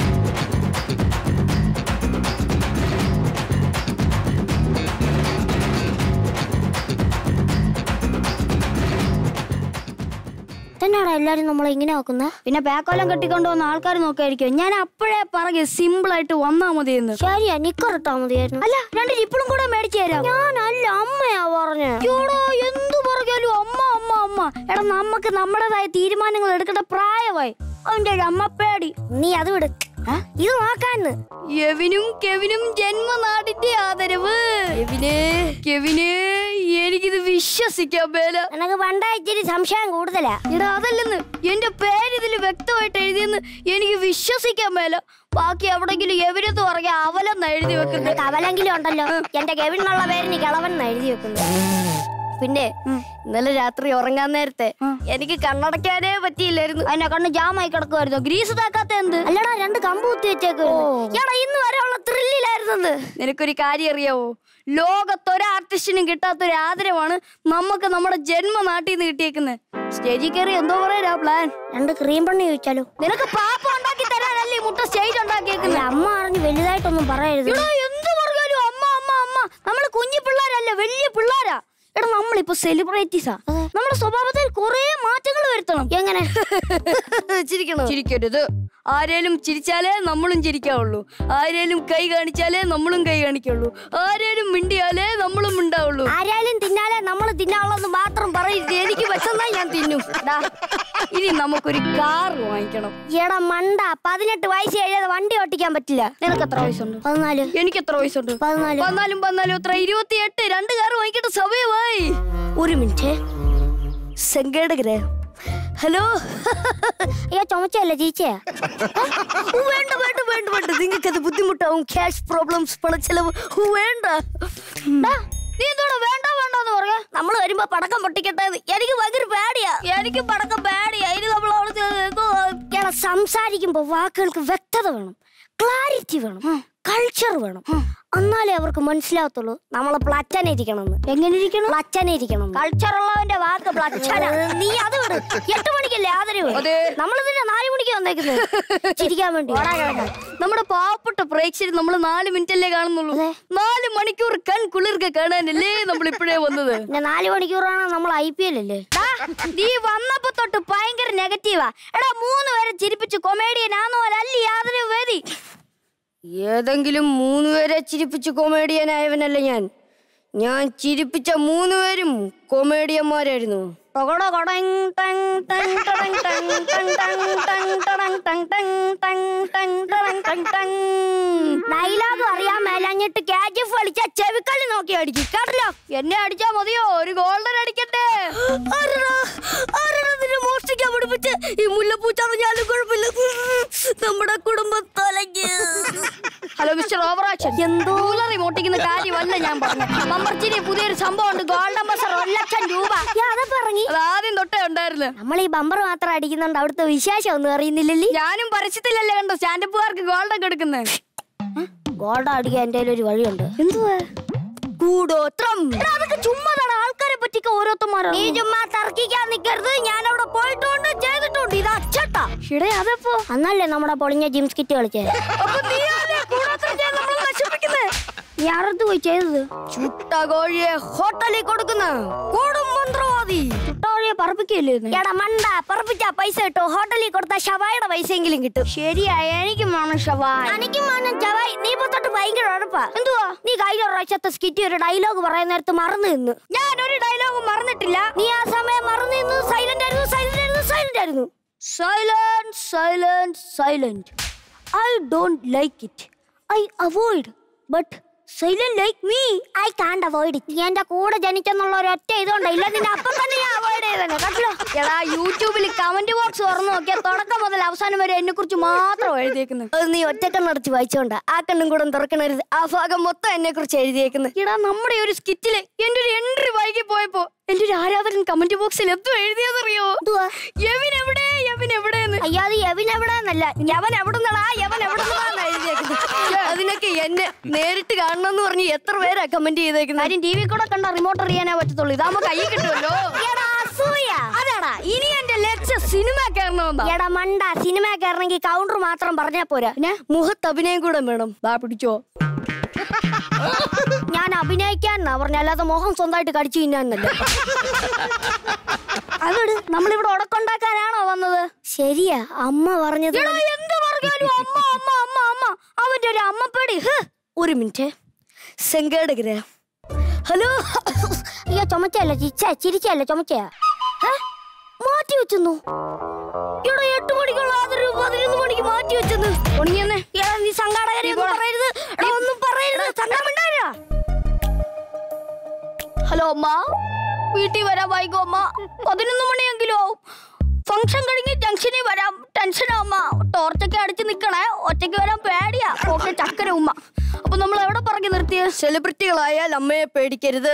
തന്നെയാണോ എല്ലാരും നമ്മളെ ഇങ്ങനെ നോക്കുന്നത് പിന്നെ പേക്കോലം കെട്ടിക്കൊണ്ട് വന്ന ആൾക്കാർ നോക്കായിരിക്കും ഞാൻ അപ്പോഴേ പറയ സിമ്പിൾ ആയിട്ട് വന്നാ മതിയെന്ന് ശരിയാ നിക്കറിട്ടാ മതിയായിരുന്നു അല്ല രണ്ട് ഇപ്പോഴും കൂടെ മേടിച്ചു തരാം ഞാനല്ല അമ്മയാ പറഞ്ഞേ എടാ എന്തു പറഞ്ഞാലും അമ്മ അമ്മ അമ്മ എടാ നമുക്ക് നമ്മുടേതായ തീരുമാനങ്ങൾ എടുക്കേണ്ട പ്രായമായി അവന്റെ ഒരു അമ്മ പേടി നീ അത് വിട് ഇത് നോക്കാന്ന് എവിനും കെവിനും ജന്മനാടിന്റെ ആദരവ് കെവിനെ കെവിനെ എനിക്കിത് വിശ്വസിക്കാൻ മേല എനക്ക് പണ്ടാ ഇച്ചിരി സംശയം കൂടുതലാ എടാ അതല്ലെന്ന് എന്റെ പേര് ഇതിൽ വ്യക്തമായിട്ട് എഴുതിയെന്ന് എനിക്ക് വിശ്വസിക്കാൻ മേല ബാക്കി എവിടെങ്കിലും എവരെന്ന് പറഞ്ഞ അവലെന്ന് എഴുതി വെക്കുന്നത് കവലെങ്കിലും ഉണ്ടല്ലോ എന്റെ കെവിനുള്ള പേരിന് കിളവൻ എഴുതി വെക്കുന്നത് പിന്നെ ഇന്നലെ രാത്രി ഉറങ്ങാൻ നേരത്തെ എനിക്ക് കണ്ണടയ്ക്കാനേ പറ്റിയില്ലായിരുന്നു അതിനെ കണ്ണ് ജാമായി കിടക്കുമായിരുന്നു ഗ്രീസ് താക്കാത്ത എന്ത് അല്ലടാ രണ്ട് കമ്പ് കുത്തി വെച്ചേക്ക് എടാ ഇന്ന് വരെ ഉള്ള ത്രില്ലിലായിരുന്നത് നിനക്കൊരു കാര്യം അറിയാവോ ലോകത്തൊരു ആർട്ടിസ്റ്റിനും കിട്ടാത്ത ഒരു ആദരവാണ് നമുക്ക് നമ്മുടെ ജന്മനാട്ടിൽ നിന്ന് കിട്ടിയേക്കുന്നത് സ്റ്റേജിൽ കയറി എന്തോ പറയാ പ്ലാൻ രണ്ട് ക്രീം പണ്ണി ചോദിച്ചാലോ നിനക്ക് പാപ്പ ഉണ്ടാക്കി തരാനല്ലേ ഈ മുട്ട സ്റ്റേജ് ഉണ്ടാക്കിയേക്കുന്നത് അമ്മ അറിഞ്ഞ് വലുതായിട്ടൊന്നും പറയരുത് എടാ എന്ത് പറഞ്ഞാലും അമ്മ അമ്മ അമ്മ നമ്മള് കുഞ്ഞു പിള്ളേരല്ല വലിയ പിള്ളേരാ എടാ നമ്മളിപ്പോ സെലിബ്രിറ്റീസാ നമ്മുടെ സ്വഭാവത്തിൽ കുറെ മാറ്റങ്ങൾ വരുത്തണം എങ്ങനെ ചിരിക്കണോ ചിരിക്കരുത് ആരേലും ചിരിച്ചാലേ നമ്മളും ചിരിക്കാവുള്ളൂ ആരേലും കൈ കാണിച്ചാലേ നമ്മളും കൈ കാണിക്കുള്ളൂ ആരേലും മിണ്ടിയാലേ നമ്മളും മിണ്ടാവുള്ളൂ ആരായാലും തിന്നാലേ നമ്മൾ തിന്നാനുള്ളത് മാത്രം പറയരുത് എനിക്ക് പറ്റുന്ന ഞാൻ തിന്നും ഡാ, ഇനി നമുക്കൊരു കാർ വാങ്ങിക്കണം എടാ മണ്ട പതിനെട്ട് വയസ്സ് കഴിയാതെ വണ്ടി ഓട്ടിക്കാൻ പറ്റില്ല നിനക്ക് എത്ര വയസ്സുണ്ട് പതിനാല് എനിക്ക് എത്ര വയസ്സുണ്ട് പതിനാല് പതിനാലും പതിനാലും എത്ര ഇരുപത്തിയെട്ട് രണ്ട് കാർ വാങ്ങിക്കേണ്ട സമയമായി ഒരു മിനിറ്റ് സംഘടകരെ ഹലോ അയ്യോ ചുമച്ചല്ല ചീച്ചയാ ഓ, വേണ്ട വേണ്ട വേണ്ട വേണ്ട നിങ്ങൾക്ക് അത് ബുദ്ധിമുട്ടാവും ക്യാഷ് പ്രോബ്ലംസ് പണച്ചെലവ് ഓ, വേണ്ട ഡാ, നീ എന്തോടാ വേണ്ട വേണ്ടെന്ന് പറയാ നമ്മൾ വരുമ്പോ പടക്കം പൊട്ടിക്കട്ടെ എന്ന്. എനിക്ക് ഭയങ്കര പേടിയാ എനിക്ക് പടക്കം പേടിയാ ഇനി നമ്മൾ എടാ സംസാരിക്കുമ്പോ വാക്കുകൾക്ക് വ്യക്തത വേണം ക്ലാരിറ്റി വേണം കൾച്ചർ വേണം എന്നാലേ അവർക്ക് മനസ്സിലാവത്തുള്ളൂ നമ്മളെ പ്ലച്ചനിരിക്കണം എങ്ങനെ ഇരിക്കണം പ്ലച്ചനിരിക്കണം കൾച്ചർ ഉള്ളവന്റെ വാക്ക് പ്ലച്ചന നീ അത് വിട് എട്ട് മണിക്കല്ലേ ആദരവ് നമ്മളിതിന്റെ നാല് മണിക്ക് വന്നേക്കുന്നത് ചിരിക്കാൻ വേണ്ടി നമ്മുടെ പാവപ്പെട്ട പ്രേക്ഷകർ നമ്മൾ നാല് മിനിറ്റ് അല്ലേ കാണുന്നുള്ളൂ നാല് മണിക്കൂർ കൺ കുളിർക്ക കാണാനല്ലേ നമ്മൾ ഇപ്പോഴേ വന്നത് പിന്നെ നാല് മണിക്കൂറാണ് നമ്മൾ ഐ പി എൽ അല്ലേ ദാ, നീ വന്നപ്പോ തൊട്ട് ഭയങ്കര നെഗറ്റീവാ എടാ മൂന്ന് പേരെ ചിരിപ്പിച്ച് കൊമേഡിയൻ ആന്നോ അല്ല യാതൊരു വേദി ഏതെങ്കിലും മൂന്ന് പേരെ ചിരിപ്പിച്ച് കൊമേഡിയനായവനല്ല ഞാൻ ഞാൻ ചിരിപ്പിച്ച മൂന്ന് പേരും കൊമേഡിയന്മാരായിരുന്നു ടൊകടോ കൊടങ് ടങ് ടങ് ടടങ് ടങ് ടങ് ടങ് ടങ് ടടങ് ടങ് ടങ് ടങ് ടങ് ടടങ് ടങ് ടങ്. ഡയലോഗ് അറിയാൻ മേലഞ്ഞിട്ട് ക്യാച്ച് എഫ് കളിച്ച ചെവിക്കള്ളി നോക്കി അടിക്കും കേട്ടല്ലോ എന്നെ അടിച്ചാ മതിയോ ഒരു ഗോൾഡൻ അടിക്കട്ടെ ആരെടാ? ആരെടാ നിന്നെ മോഷ്ടിക്കാൻ പഠിപ്പിച്ച് ഈ മുല്ലപ്പൂ ചതഞ്ഞാലും കുഴപ്പമില്ല നമ്മുടെ കുടുംബം തൊലഞ്ഞ് ഹലോ മിസ്റ്റർ ഓവറാക്ഷൻ എന്തോ റിമോട്ടിക്കുന്ന കാര്യമല്ല ഞാൻ പറഞ്ഞു മമ്പർച്ചിരി പുതിയൊരു സംഭവം ഉണ്ട് ഗോൾഡൻ ബസർ ഒരു ലക്ഷം രൂപ അതൊക്കെ ഇറങ്ങി അത് ആദ്യം തൊട്ടേ ഉണ്ടായിരുന്നു നമ്മൾ ഈ ബമ്പർ മാത്രം അടിക്കുന്നുണ്ട് അവിടുത്തെ വിശേഷം ഒന്നും അറിയുന്നില്ലല്ലേ ഞാനും പരസ്യത്തിലല്ലേ കണ്ടോ സ്റ്റാൻഡപ്പുകാർക്ക് ഗോൾഡൻ കൊടുക്കുന്നത് ഗോൾഡ് അടിക്കാൻ എന്റെ ഒരു വഴിയുണ്ട് എന്തുവാ കൂടോത്രം അതൊക്കെ ചുമ്മാതാണ് ആൾക്കാരെ പറ്റിക്ക ഓരോരുത്തന്മാരോ നീ ചുമ്മാ തർക്കിക്കാൻ നിക്കരുത് ഞാൻ അവിടെ പോയിട്ടുണ്ട് ചെയ്തിട്ടുണ്ട് ഇത് അച്ചട്ടാ ഇടേ അതപ്പോ അന്നല്ലേ നമ്മുടെ പൊളിഞ്ഞ ജിം സ്കിറ്റ് കളിച്ചേ അപ്പൊ നീയല്ലേ കൂടോത്രം ചെയ്യാൻ നമ്മളെ നശിപ്പിക്കുന്നേ നീ അറുത്ത് പോയി ചെയ്തത് ചുട്ട കോഴിയെ ഹോട്ടലിൽ കൊടുക്കുന്ന കൂടും മന്ത്രവാദി ചുട്ടോഴിയെ പറപ്പിക്കില്ലേ എടാ മണ്ട പറപ്പിച്ച പൈസ കിട്ടും ഹോട്ടലിൽ കൊടുത്ത ഷവായുടെ പൈസയെങ്കിലും കിട്ടും ശരിയാ എനിക്കും വേണം ഷവായ് എനിക്കും വേണം ചവായ് നീ ഇപ്പൊ തൊട്ട് ഭയങ്കര ഉഴപ്പാ എന്തുവാ നീ കഴിഞ്ഞ പ്രാവശ്യത്തെ സ്കിറ്റ് ഒരു ഡയലോഗ് പറയുന്ന നേരത്ത് മറന്നു നിന്ന് ഞാൻ ഒരു ഡയലോഗ് മറന്നിട്ടില്ല നീ ആ സമയം മറന്നു നിന്ന് സൈലന്റ് ആയിരുന്നു സൈലന്റ് ആയിരുന്നു സൈലന്റ് ആയിരുന്നു silent silent silent I don't like it I avoid but silent like me I can't avoid നീ എന്റെ കൂടെ ജനിച്ചെന്നുള്ള ഒരു ഒറ്റ ഇതുകൊണ്ട് ഇല്ല നിന്നെ അപ്പം തന്നെ ഞാൻ അവോയ്ഡ് ചെയ്തേ കേട്ടോ എടാ യൂട്യൂബിൽ കമന്റ് ബോക്സ് തുറന്നു നോക്കിയാൽ തുടക്കം മുതൽ അവസാനം വരെ എന്നെ കുറിച്ച് മാത്രം എഴുതിയേക്കുന്നത് അത് നീ ഒറ്റക്കണ്ണടച്ച് വായിച്ചോണ്ട ആ കണ്ണും കൂടെ തുറക്കണരുത് ആ ഭാഗം മൊത്തം എന്നെ കുറിച്ച് എഴുതിയേക്കുന്നത് എടാ നമ്മുടെ ഒരു സ്കിറ്റില് എന്റെ ഒരു എൻട്രി വൈകി പോയപ്പോ എന്റെ ഒരു ആരാധകൻ കമന്റ് ബോക്സിൽ എന്തോ എഴുതിയതറിയോ യവിൻ എവിടെ യവിൻ എവിടെയെന്ന് അയ്യോ അത് എവിൻ എവിടെന്നല്ല യവൻ എവിടുന്നടാ യവൻ എവിടുന്നതാന്ന് എഴുതിയേക്കുന്നത് അതിനൊക്കെ എന്നെ നേരിട്ട് കാണണം എന്ന് പറഞ്ഞ് എത്ര പേരാ കമന്റ് ചെയ്തേക്കുന്നത് കാര്യം ടി വി കൂടെ കണ്ട റിമോട്ട് അറിയാനേ പറ്റത്തുള്ളൂ ഇതാകുമ്പോ കൈ കിട്ടുമല്ലോ എടാ, അസൂയ സിനിമയാ അതാടാ ഇനി എന്റെ ലക്ഷ്യം സിനിമ കയറണമെന്നാ എടാ മണ്ട സിനിമ കയറണമെങ്കിൽ കൗണ്ടർ മാത്രം പറഞ്ഞാ പോരാ പിന്നെ മുഖത്ത് അഭിനയം കൂടെ വേണം വാ പിടിച്ചോ ഞാൻ അഭിനയിക്കാന്നാ പറഞ്ഞ അല്ലാതെ മോഹം സ്വന്തമായിട്ട് കടിച്ചു തിന്നാന്നല്ല അതോട് നമ്മളിവിടെ ഉടക്കുണ്ടാക്കാനാണോ വന്നത് ശരിയാ അമ്മ പറഞ്ഞത് എടാ, എന്ത് പറഞ്ഞാലും അമ്മ അമ്മ അമ്മ അമ്മ അവന്റെ ഒരു അമ്മപ്പേടി ഹ്. ഒരു മിനിറ്റ് സെങ്കേട് ഗ്രഹം ഹലോ അയ്യോ ചുമച്ചല്ല ചിച്ച ചിരിച്ചല്ല ചുമച്ചയാ ഏ? മാറ്റി വെച്ചെന്നു എടാ എട്ട് മണിക്കുള്ള അതൊരു പതിനൊന്ന് മണിക്ക് മാറ്റി വെച്ചെന്ന് ഉണങ്ങിയെന്നേ എടാ നീ സംഘാടകരെ ഒന്നും പറയരുത് എടാ, ഒന്നും പറയരുത് സംഘം ഉണ്ടാവില്ല ഹലോ അമ്മ വീട്ടിൽ വരാൻ വൈകോ അമ്മ പതിനൊന്ന് മണിയെങ്കിലും ആവും ഫംഗ്ഷൻ കഴിഞ്ഞ് ജംഗ്ഷനിൽ വരാം ടെൻഷനാ അമ്മ ടോർച്ചൊക്കെ അടിച്ച് നിക്കണേ ഒറ്റയ്ക്ക് വരാൻ പേടിയാ ഓക്കെ ചക്കര ഉമ്മ അപ്പൊ നമ്മൾ എവിടെ പറഞ്ഞു നിർത്തിയ സെലിബ്രിറ്റികളായാൽ അമ്മയെ പേടിക്കരുത്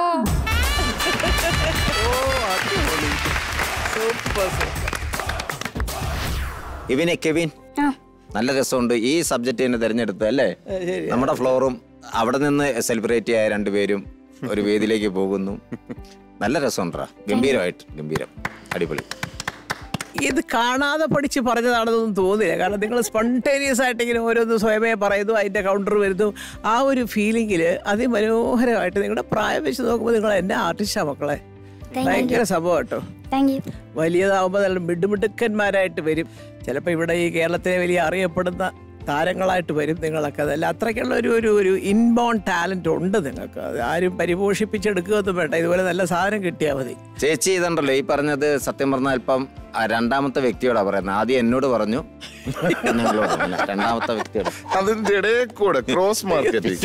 ഇവനെ കെവിൻ നല്ല രസമുണ്ട് ഈ സബ്ജക്റ്റ് തന്നെ തിരഞ്ഞെടുത്തു അല്ലേ നമ്മുടെ ഫ്ലോറും അവിടെ നിന്ന് സെലിബ്രേറ്റ് ആയ രണ്ടുപേരും ഒരു വേദിയിലേക്ക് പോകുന്നു നല്ല രസമുണ്ടാ ഗംഭീരമായിട്ട് ഗംഭീരം അടിപൊളി ഇത് കാണാതെ പഠിച്ച് പറഞ്ഞതാണെന്നൊന്നും തോന്നില്ല കാരണം നിങ്ങൾ സ്പോണ്ടേനിയസ് ആയിട്ട് ഇങ്ങനെ ഓരോന്ന് സ്വയമേ പറയുന്നു അതിന്റെ കൗണ്ടർ വരുന്നു ആ ഒരു ഫീലിംഗിൽ അതിമനോഹരമായിട്ട് നിങ്ങളുടെ പ്രായം വെച്ച് നോക്കുമ്പോൾ നിങ്ങൾ എന്നെ ആർട്ടിസ്റ്റാ മക്കളെ ഭയങ്കര സംഭവം കേട്ടോ താങ്ക് യു വലിയതാവുമ്പോൾ നല്ല മിടുമിടുക്കന്മാരായിട്ട് വരും ചിലപ്പോൾ ഇവിടെ ഈ കേരളത്തിലെ വലിയ അറിയപ്പെടുന്ന താരങ്ങളായിട്ട് വരും നിങ്ങളൊക്കെ അതല്ല അത്രയ്ക്കുള്ള ഒരു ഒരു ഒരു ഇൻബോൺ ടാലന്റ് ഉണ്ട് നിങ്ങൾക്ക് അത് ആരും പരിപോഷിപ്പിച്ചെടുക്കുകയൊന്നും വേണ്ട ഇതുപോലെ നല്ല സാധനം കിട്ടിയാൽ മതി ചേച്ചി ഇതുണ്ടല്ലോ ഈ പറഞ്ഞത് സത്യം പറഞ്ഞാൽ ഇപ്പം ആ രണ്ടാമത്തെ വ്യക്തിയോടാ പറയുന്നത് ആദ്യം എന്നോട് പറഞ്ഞു നിങ്ങളോട് പറഞ്ഞു. രണ്ടാമത്തെ വ്യക്തിയോട് അതിന്റെ ഇടയിൽ കൂടെ ക്രോസ് മാർക്കറ്റിംഗ്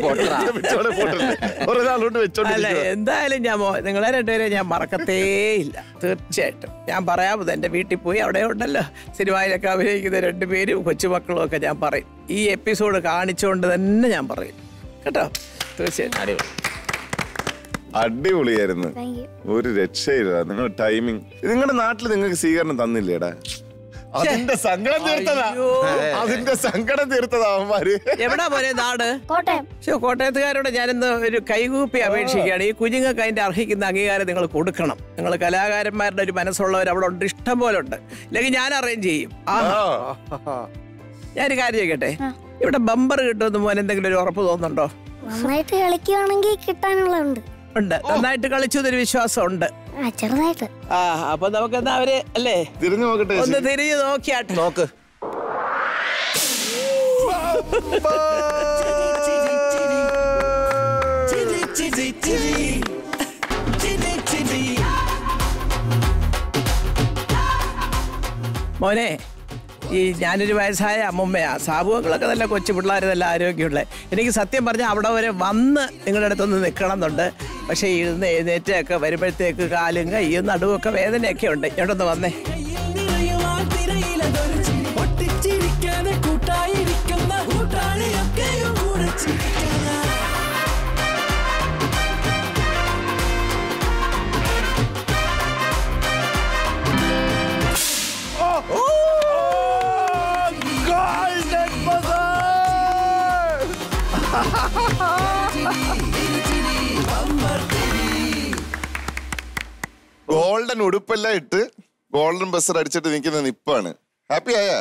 ഒരാളോട്ട് അല്ല വെച്ചോണ്ടിരിക്കുക എന്തായാലും ഞാൻ മോ- നിങ്ങളെ രണ്ടുപേരെ ഞാൻ മറക്കത്തേയില്ല തീർച്ചയായിട്ടും ഞാൻ പറയാമത് എൻ്റെ വീട്ടിൽ പോയി അവിടെ ഉണ്ടല്ലോ സിനിമയിലൊക്കെ അഭിനയിക്കുന്ന രണ്ടുപേരും കൊച്ചുമക്കളും ഒക്കെ ഞാൻ പറയും ഈ എപ്പിസോഡ് കാണിച്ചുകൊണ്ട് തന്നെ ഞാൻ പറയും കേട്ടോ തീർച്ചയായിട്ടും അടിപൊളി അടിപൊളിയായിരുന്നു താങ്ക് യു ഒരു രക്ഷയില്ല നിങ്ങൾ ടൈമിങ് നിങ്ങളുടെ നാട്ടിൽ നിങ്ങൾക്ക് സ്വീകരണം തന്നില്ലേടാ അതിന്റെ സങ്കടം തീർത്തതാ അയ്യോ. അതിന്റെ സങ്കടം തീർത്തതാ അവന്മാര് എവിടാ പോലെ നാട് കോട്ടയം പക്ഷേ കോട്ടയത്തുകാരോട് ഞാനിന്ന് ഒരു കൈകൂപ്പി അപേക്ഷിക്കുകയാണ് ഈ കുഞ്ഞുങ്ങൾക്ക് അതിന്റെ അർഹിക്കുന്ന അംഗീകാരം നിങ്ങൾ കൊടുക്കണം നിങ്ങൾ കലാകാരന്മാരുടെ ഒരു മനസ്സുള്ളവർ അവിടെ ഉണ്ട് ഇഷ്ടം പോലെ ഉണ്ട് ഇല്ലെങ്കിൽ ഞാൻ അറേഞ്ച് ചെയ്യും ആഹാ. ഞാനൊരു കാര്യം ചെയ്യട്ടെ ഇവിടെ ബമ്പർ കിട്ടുമെന്ന് മോൻ എന്തെങ്കിലും ഒരു ഉറപ്പ് തോന്നുന്നുണ്ടോ നന്നായിട്ട് കളിക്കുകയാണെങ്കിൽ കിട്ടാനുള്ളതുണ്ട് ഉണ്ട് നന്നായിട്ട് കളിച്ചു എന്നൊരു വിശ്വാസം ഉണ്ട് ആ ചെറുതായിട്ട് ആ അപ്പൊ നമുക്ക് എന്നാ അവര് അല്ലേ തിരിഞ്ഞു നോക്കട്ടെ ഒന്ന് തിരിഞ്ഞു നോക്കിയാട്ടെ നോക്ക് മോനെ ഈ ഞാനൊരു വയസ്സായ അമ്മുമ്മയാ സാബുക്കളൊക്കെ നല്ല കൊച്ചു പിള്ളേർ നല്ല ആരോഗ്യമുള്ള എനിക്ക് സത്യം പറഞ്ഞാൽ അവിടെ വരെ വന്ന് നിങ്ങളുടെ അടുത്തൊന്ന് നിൽക്കണം എന്നുണ്ട് പക്ഷേ ഇരുന്ന് എഴുന്നേറ്റൊക്കെ വരുമ്പോഴത്തേക്ക് കാലും കയ്യും നടുവൊക്കെ വേദനയൊക്കെ ഉണ്ട് ഇങ്ങോട്ടൊന്ന് വന്നേ കയ്യിൽ നിറയുവാൻ തിരയിലതൊരു ചിരി. പൊട്ടിച്ചിരിക്കാതെ കൂട്ടായിരിക്കുന്ന കൂട്ടാളിയൊക്കെയും കൂടെ ചിരിക്കുന്ന ഗോൾഡൻ ഉടുപ്പെല്ലാം ഇട്ട് ഗോൾഡൻ ബസർ അടിച്ചിട്ട് നിൽക്കുന്ന നിപ്പാണ് ഹാപ്പി ആയ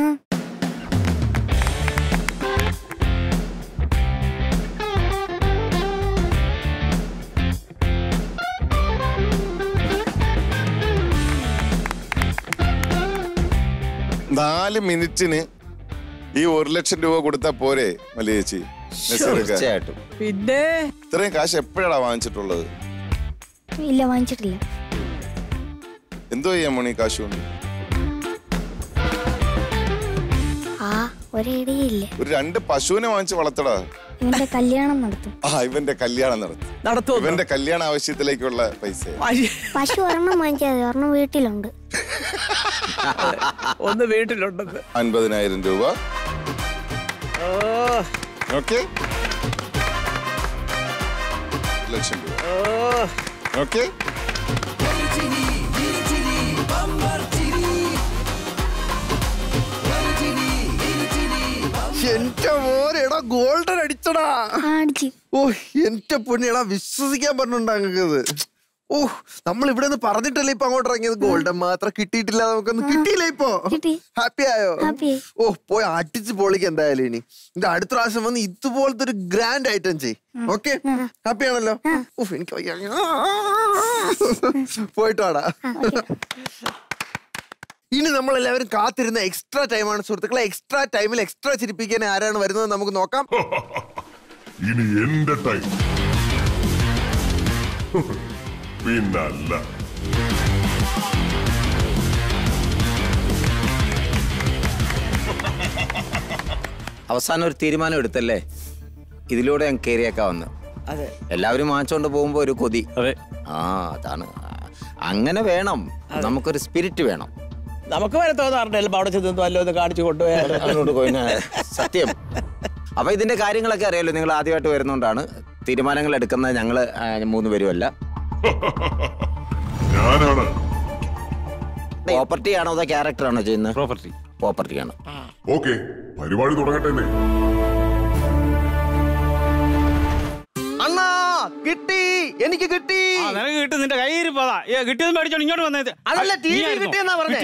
നാല് മിനിറ്റിന് ഈ ഒരു ലക്ഷം രൂപ കൊടുത്താ പോരെ മല്ലി ചേച്ചി നസീറക്ക? തീർച്ചയായിട്ടും പിന്നെ ഇത്രയും കാശ് എപ്പോഴാണ് വാങ്ങിച്ചിട്ടുള്ളത് ഇല്ല വാങ്ങിച്ചിട്ടില്ല എന്തോ ചെയ്യാൻ മോണി കാശ് കൊണ്ട് ആ ഒരേടിയില്ല ഒരു രണ്ട് പശുവിനെ വാങ്ങിച്ച് വളർത്തടാ ഇവന്റെ കല്യാണം നടത്തും ആ ഇവന്റെ കല്യാണം നടത്തി നടത്തുമോ ഇവന്റെ കല്യാണ ആവശ്യത്തിലേക്കുള്ള പൈസ പശു ഒരെണ്ണം വാങ്ങിച്ചാൽ മതി ഒരെണ്ണം വീട്ടിലുണ്ട് ഒന്ന് വീട്ടിലുണ്ടെന്ന് അൻപതിനായിരം രൂപ ഓ ഓക്കെ ലക്ഷം രൂപ ഓ ഓക്കെ എന്റെ മോനെടാ ഗോൾഡൻ അടിച്ചടാ ആ, അടിച്ച് ഓ എന്റെ പൊന്നിയടാ വിശ്വസിക്കാൻ പറഞ്ഞിട്ടുണ്ടാ ഇത് ഓ നമ്മൾ ഇവിടെ നിന്ന് പറഞ്ഞിട്ടല്ലേ ഇപ്പൊ അങ്ങോട്ട് ഇറങ്ങിയത് ഗോൾഡൻ മാത്രം കിട്ടിയിട്ടില്ല നമുക്കൊന്നും കിട്ടിയില്ല ഇപ്പൊ കിട്ടി. ഹാപ്പി ആയോ Happy ആയി. ഓ പോയി അടിച്ച് പൊളിക്ക് എന്തായാലും ഇനി ഇത് അടുത്ത പ്രാവശ്യം വന്ന് ഇതുപോലത്തെ ഒരു ഗ്രാൻഡ് ഐറ്റം ചെയ് ഓക്കെ ഹാപ്പി ആണല്ലോ ഓ എനിക്ക് വയ്യ. പോയിട്ട് വാടാ ഇനി നമ്മൾ എല്ലാവരും കാത്തിരുന്ന എക്സ്ട്രാ ടൈമാണ് സുഹൃത്തുക്കളെ എക്സ്ട്രാ ടൈമിൽ എക്സ്ട്രാ ചിരിപ്പിക്കാൻ ആരാണ് വരുന്നത് നമുക്ക് നോക്കാം ഇനി എന്റെ ടൈം പിന്നല്ല അവസാനം ഒരു തീരുമാനം എടുത്തല്ലേ ഇതിലൂടെ ഞാൻ കയറിയേക്കാവുന്ന അതെ എല്ലാവരും വാങ്ങിച്ചോണ്ട് പോകുമ്പോ ഒരു കൊതി അതെ ആ അതാണ് അങ്ങനെ വേണം നമുക്കൊരു സ്പിരിറ്റ് വേണം നമുക്ക് വരെ തോന്നാറുണ്ട് ചിലപ്പോൾ അവിടെ ചെന്ന് വല്ലോ ഒന്ന് കാണിച്ചു കൊണ്ടുപോയാൽ അങ്ങോട്ട് പോയി ഞാൻ- സത്യം അപ്പൊ ഇതിന്റെ കാര്യങ്ങളൊക്കെ അറിയാലോ നിങ്ങൾ ആദ്യമായിട്ട് വരുന്നോണ്ടാണ് തീരുമാനങ്ങൾ എടുക്കുന്നത് ഞങ്ങള് ആ, മൂന്ന് പേരുമല്ല ഞാനാണ് പ്രോപ്പർട്ടി ആണോ അതോ ക്യാരക്ടർ ആണോ ചെയ്യുന്നത് പ്രോപ്പർട്ടി പ്രോപ്പർട്ടി ആണ് ഓക്കെ പരിപാടി തുടങ്ങട്ടെ എന്നേ. അണ്ണാ കിട്ടി എനിക്ക് കിട്ടി ആ നിനക്ക് കിട്ടും നിന്റെ കയ്യിരിപ്പതാ കിട്ടിയത് മേടിച്ചോണ്ട് ഇങ്ങോട്ട് വന്നത് അതല്ല ടി വി കിട്ടിയെന്നാ പറഞ്ഞേ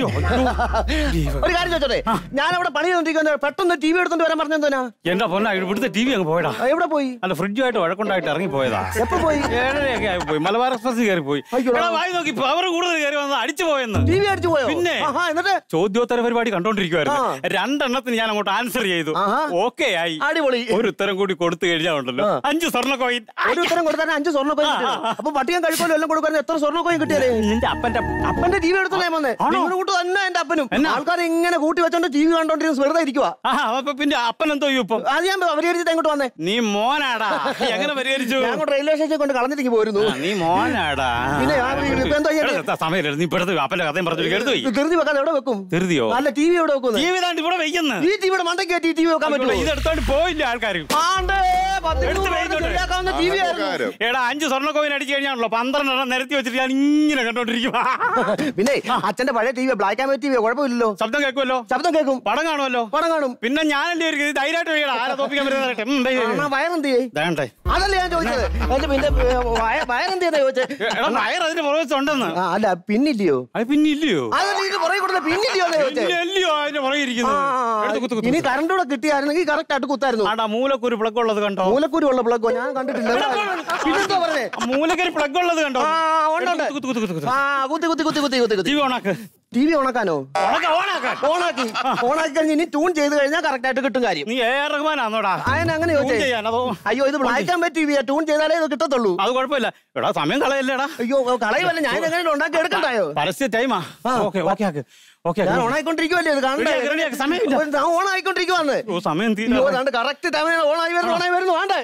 ഒരു കാര്യം ചോദിച്ചോട്ടെ ഞാൻ അവിടെ പണി ചെയ്തോണ്ടിരിക്കുന്ന പെട്ടെന്ന് ടി വി എടുത്തോണ്ട് വരാൻ പറഞ്ഞെന്താ എന്റെ പൊന്ന ഇവിടുത്തെ ടി വി അങ്ങ് പോയടാ എവിടെ പോയി അല്ല ഫ്രിഡ്ജുമായിട്ട് വഴക്കുണ്ടായിട്ട് ഇറങ്ങി പോയതാ എപ്പോ പോയി ഏഴരയൊക്കെ ആയി പോയി മലബാർ എക്സ്പ്രസ് കയറി പോയി അയ്യോ. എടാ, വായി നോക്കി പവർ കൂടുതൽ കയറി വന്ന് അടിച്ചു പോയെന്ന് ടി വി അടിച്ചു പോയോ പിന്നെ? ആഹാ, എന്നിട്ട് ചോദ്യോത്തര പരിപാടി കണ്ടോണ്ടിരിക്കുവായിരുന്നു ആ. രണ്ടെണ്ണത്തിന് ഞാൻ അങ്ങോട്ട് ആൻസർ ചെയ്തു ആഹാ. ഓക്കെ ആയി അടിപൊളി ഒരു ഉത്തരം കൂടി കൊടുത്തു കഴിഞ്ഞാൽ ഉണ്ടല്ലോ ആ. അഞ്ച് സ്വർണ്ണ കോയിൻ ഒരു ഉത്തരം കൊടുത്താൽ അഞ്ച് സ്വർണ്ണ കോയിൻ അപ്പൊ പട്ടിയും കഴിക്കോലും എല്ലാം കൊടുക്കാൻ എത്ര സ്വർണ്ണ കോയിൻ കിട്ടിയാലേ നിന്റെ അപ്പന്റെ അപ്പന്റെ ടി വി എടുത്തോളാ വന്നേ ആണോ? നിങ്ങളുടെ കൂട്ട് തന്നെ എന്റെ അപ്പനും എന്നാ? ആൾക്കാർ ഇങ്ങനെ കൂട്ടി വെച്ചോണ്ട് ടി വി കണ്ടോണ്ടിരുന്ന് വെറുതെ ഇരിക്കുക ആ അപ്പൊ പിന്നെ അപ്പൻ എന്തോ ചെയ്യും ഇപ്പം അത് ഞാൻ പരിഹരിച്ചിട്ട് എങ്ങോട്ട് വന്നേ നീ മോനാടാ എങ്ങനെ പരിഹരിച്ചു ഞാൻ അങ്ങോട്ട് റെയിൽവേ സ്റ്റേഷനിൽ കൊണ്ട് കളഞ്ഞിട്ട് പോയിരുന്നു ആ, നീ മോനാടാ പിന്നെ ഞാൻ ഇപ്പൊ എന്താ ചെയ്യണ്ടേ? സമയം നീ ഇപ്പൊ എടുത്ത് അപ്പന്റെ കഥയും പറഞ്ഞു എടുത്തു പോയി ധൃതി വെക്കാൻ എവിടെ വെക്കും ധൃതിയോ അല്ല ടി വി എവിടെ വെക്കും ടി വി താണ്ട് ഇവിടെ വയ്ക്കുന്നു ഈ ടിവിയുടെ മണ്ടയ്ക്ക് ടി വി വെക്കാൻ പറ്റുമോ ഇത് എടുത്തോണ്ട് പോയില്ല ആൾക്കാർ ആണ്ടേ, പത്ത് എടുത്ത് രൂപ വെയിക്കോട്ടെ. ശരിയാക്കാവുന്ന ടി വി ആയിരുന്നു ഉപകാരം. എടാ അഞ്ച് സ്വർണ്ണ കോയിൻ അടിച്ചു കഴിഞ്ഞാണല്ലോ പന്ത്രണ്ടെണ്ണം നിരത്തി വെച്ചിട്ട് ഞാൻ ഇങ്ങനെ കണ്ടോണ്ടിരിക്കും പിന്നെ അച്ഛന്റെ പഴയ T V black and white T V കുഴപ്പമില്ലല്ലോ ശബ്ദം കേൾക്കുമല്ലോ ശബ്ദം കേൾക്കും പടം കാണുമല്ലോ പടം കാണും പിന്നെ ഞാനല്ലേ ഒരു ഇത് ധൈര്യമായിട്ട് വീടാ ആരെ തോപ്പിക്കാൻ അണ്ണാ പറ്റുന്ന വയറെന്ത് ചെയ്യേ വേണ്ടേ അതല്ലേ ഞാൻ ചോദിച്ചത് എന്റെ പിന്നെ ഏ, വയ- വയറെന്ത് ചെയ്യുന്ന ചോദിച്ചത് എടാ വയർ അതിന്റെ പുറകെ ഉണ്ടെന്ന് ആ, അല്ല പിന്നില്ലയോ അത് പിന്നെ ഇല്ലയോ അതല്ലേ ഇത് പുറകെ കൊടുത്ത പിന്നില്ലയോ എന്ന് ചോദിച്ചേ പിന്നെ അല്ലയോ അതിന്റെ പുറകെ ആ, ഇരിക്കുന്നത് എടുത്ത് കുത്ത് ഇനി കുത്ത് കറണ്ട് കൂടെ കിട്ടിയായിരുന്നെങ്കിൽ കറക്റ്റ് ആയിട്ട് കുത്തായിരുന്നു ആടാ മൂലക്കൊരു പ്ലഗ് ഉള്ളത് കണ്ടോ മൂലക്കൂരി ഉള്ള പ്ലഗോ ഞാൻ കണ്ടിട്ടില്ല പിന്നെന്തോ പറഞ്ഞേ ആ മൂലക്കൊരു പ്ലഗ് ഉള്ളത് കണ്ടോ ആ ഉണ്ട്, ഉണ്ട്. കുത്ത് കുത്ത് കുത്ത് കുത്ത് ആ കുത്തി കുത്തി കുത്തി കുത്തി കുത്തി കുത്തി ടി വി ഓണാക്ക് ടി വി ഓണാക്കാനോ ഓണാക്ക ഓണാക്കാൻ ഓണാക്കി ഓണാക്കി കഴിഞ്ഞ് ഇനി ട്യൂൺ ചെയ്ത് കഴിഞ്ഞാൽ കറക്റ്റ് ആയിട്ട് കിട്ടും കാര്യം നീ ഏ റഹ്മാനാന്നോടാ അതിന് അങ്ങനെ Tune ചോദിച്ചേ ചെയ്യാൻ അതോ അയ്യോ ഇത് ബ്ലാക്ക് ആൻഡ് വൈറ്റ് ടി വിയാ ട്യൂൺ ചെയ്താലേ ഇത് കിട്ടത്തുള്ളൂ അത് കുഴപ്പമില്ല എടാ സമയം കളയല്ലേടാ അയ്യോ കളയുമല്ല ഞാൻ എങ്ങനെ ഉണ്ടാക്കി എടുക്കണ്ടായോ പരസ്യ ടൈമാ ആ. ഓക്കെ ഓക്കെ ആക്ക് ഓക്കെ ഞാൻ ഓണായിക്കൊണ്ടിരിക്കുവല്ലേ ഇത് കാണണ്ടേ റെഡിയാക്ക്, റെഡിയാക്ക്, സമയമില്ല. ഞാൻ ഓണായിക്കൊണ്ടിരിക്കുവാന്ന് ഓ സമയം അയ്യോ തീരാ ദാണ്ട് കറക്റ്റ് ടൈമിന് ഓണായി വരുന്നു ഓണായി വരുന്നു വേണ്ടേ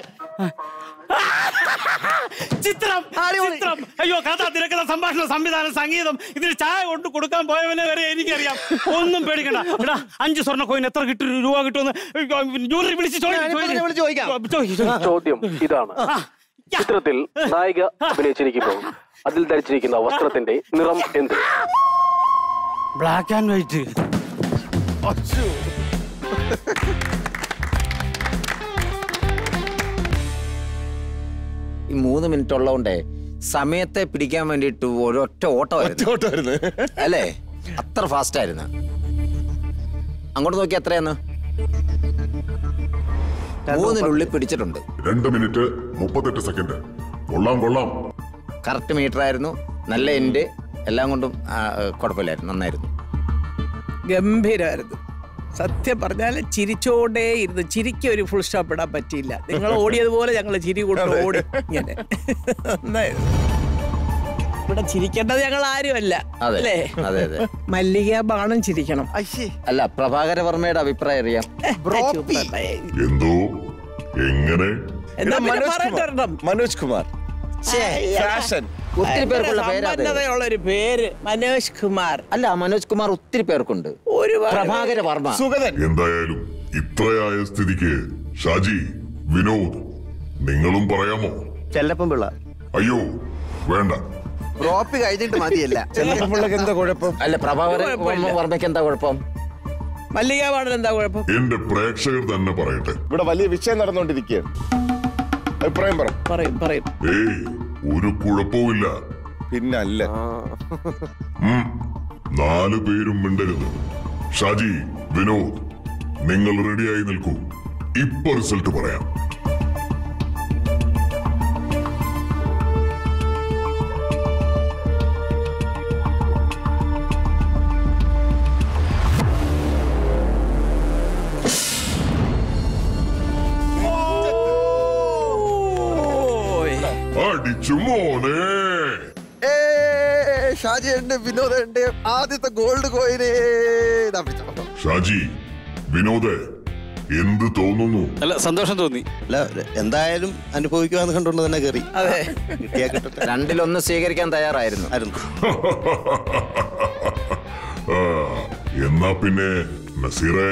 ചിത്രം അടിപൊളി. ചിത്രം അയ്യോ കഥ തിരക്കഥ സംഭാഷണ സംവിധാനം സംഗീതം ഇതിന് ചായ കൊണ്ട് കൊടുക്കാൻ പോയവനെ വരെ എനിക്കറിയാം ഒന്നും പേടിക്കണ്ട എടാ അഞ്ച് സ്വർണ്ണ കോയിൻ എത്ര കിട്ടും രൂപ കിട്ടുമെന്ന് ജൂറി വിളിച്ച് ചോദിക്ക്, ഞാനിപ്പോ ചോദിക്ക്. തന്നെ വിളിച്ച് ചോദിക്കാം. ചോദിക്ക്, ചോദിക്ക്. ചോദ്യം ഇതാണ് ആ, യാ. ചിത്രത്തിൽ നായിക അഭിനയിച്ചിരിക്കുമ്പോൾ അതിൽ ധരിച്ചിരിക്കുന്ന വസ്ത്രത്തിന്റെ നിറം എന്ത് ബ്ലാക്ക് ആൻഡ് വൈറ്റ് ഈ മൂന്ന് മിനിറ്റ് ഉള്ളതുകൊണ്ടേ സമയത്തെ പിടിക്കാൻ വേണ്ടിയിട്ട് ഒരൊറ്റ ഓട്ടമായിരുന്നു അല്ലേ അത്ര ഫാസ്റ്റ് ആയിരുന്നു അങ്ങോട്ട് നോക്കി എത്രയാന്ന് മൂന്നിനുള്ളിൽ പിടിച്ചിട്ടുണ്ട് രണ്ട് മിനിറ്റ് മുപ്പത്തെട്ട് സെക്കൻഡ് കൊള്ളാം കൊള്ളാം കറക്റ്റ് മീറ്റർ ആയിരുന്നു നല്ല എൻഡ് എല്ലാം കൊണ്ടും ആ, കുഴപ്പമില്ലായിരുന്നു നന്നായിരുന്നു ഗംഭീരമായിരുന്നു സത്യം പറഞ്ഞാൽ ചിരിച്ചോണ്ടേ ഇരുന്നു ചിരിക്ക് ഒരു ഫുൾ സ്റ്റോപ്പ് ഇടാൻ പറ്റിയില്ല നിങ്ങൾ ഓടിയതുപോലെ ഞങ്ങൾ ചിരി കൊണ്ട് ഓടി ഇങ്ങനെ നന്നായിരുന്നു ഇവിടെ ചിരിക്കേണ്ടത് ഞങ്ങൾ ആരുമല്ല അതെ അല്ലേ അതെ അതെ മല്ലിക ബാണം ചിരിക്കണം അയ്യേ അല്ല പ്രഭാകര വർമ്മയുടെ അഭിപ്രായം അറിയാം ബ്രോപ്പി. എന്തോ എങ്ങനെ എന്നാ പിന്നെ മനോജ് പറയട്ടെ കുമാർ. ഒരെണ്ണം. മനോജ് കുമാർ ഫാഷൻ ഒത്തിരി പേർക്കുള്ള ഭയങ്കര പേരാ അത്. സമ്പന്നതയുള്ള ഒരു പേര് മനോജ് കുമാർ അല്ല മനോജ് കുമാർ ഒത്തിരി പേർക്കുണ്ട് ഒരുപാട് പ്രഭാകര വർമ്മ സുഗതൻ എന്തായാലും ഇത്രയായ സ്ഥിതിക്ക് ഷാജി വിനോദ് നിങ്ങളും പറയാമോ ചെല്ലപ്പൻ പിള്ള അയ്യോ വേണ്ട ബ്രോപ്പി കഴിഞ്ഞിട്ട് മതിയല്ല ചെല്ലപ്പൻ പിള്ളക്ക് എന്താ കുഴപ്പം അല്ല പ്രഭാകര കുഴപ്പമില്ല. വർമ്മയ്ക്ക് എന്താ കുഴപ്പം മല്ലിക ബാണൻ എന്താ കുഴപ്പം എന്റെ പ്രേക്ഷകർ തന്നെ പറയട്ടെ ഇവിടെ വലിയ വിഷയം നടന്നുകൊണ്ടിരിക്കുകയാണ് അഭിപ്രായം പറ പറയും പറയും ഏയ് ഒരു കുഴപ്പവുമില്ല പിന്നല്ല ഉം. നാല് പേരും മിണ്ടരുത് ഷാജി വിനോദ് നിങ്ങൾ റെഡിയായി നിൽക്കൂ ഇപ്പൊ റിസൾട്ട് പറയാം അടിച്ചു മോനെ ഏ ഷാജിയുണ്ട് വിനോദുണ്ട് ആദ്യത്തെ ഗോൾഡ് കോയിന് ഷാജി വിനോദ് എന്ത് തോന്നുന്നു അല്ല സന്തോഷം തോന്നി അല്ല എന്തായാലും അനുഭവിക്കുവാന്ന് കണ്ടുകൊണ്ട് തന്നെ കയറി അതെ കിട്ടിയാ കിട്ടട്ടെ രണ്ടിലൊന്ന് സ്വീകരിക്കാൻ തയ്യാറായിരുന്നു ആയിരുന്നു ആ, എന്നാ പിന്നെ നസീറെ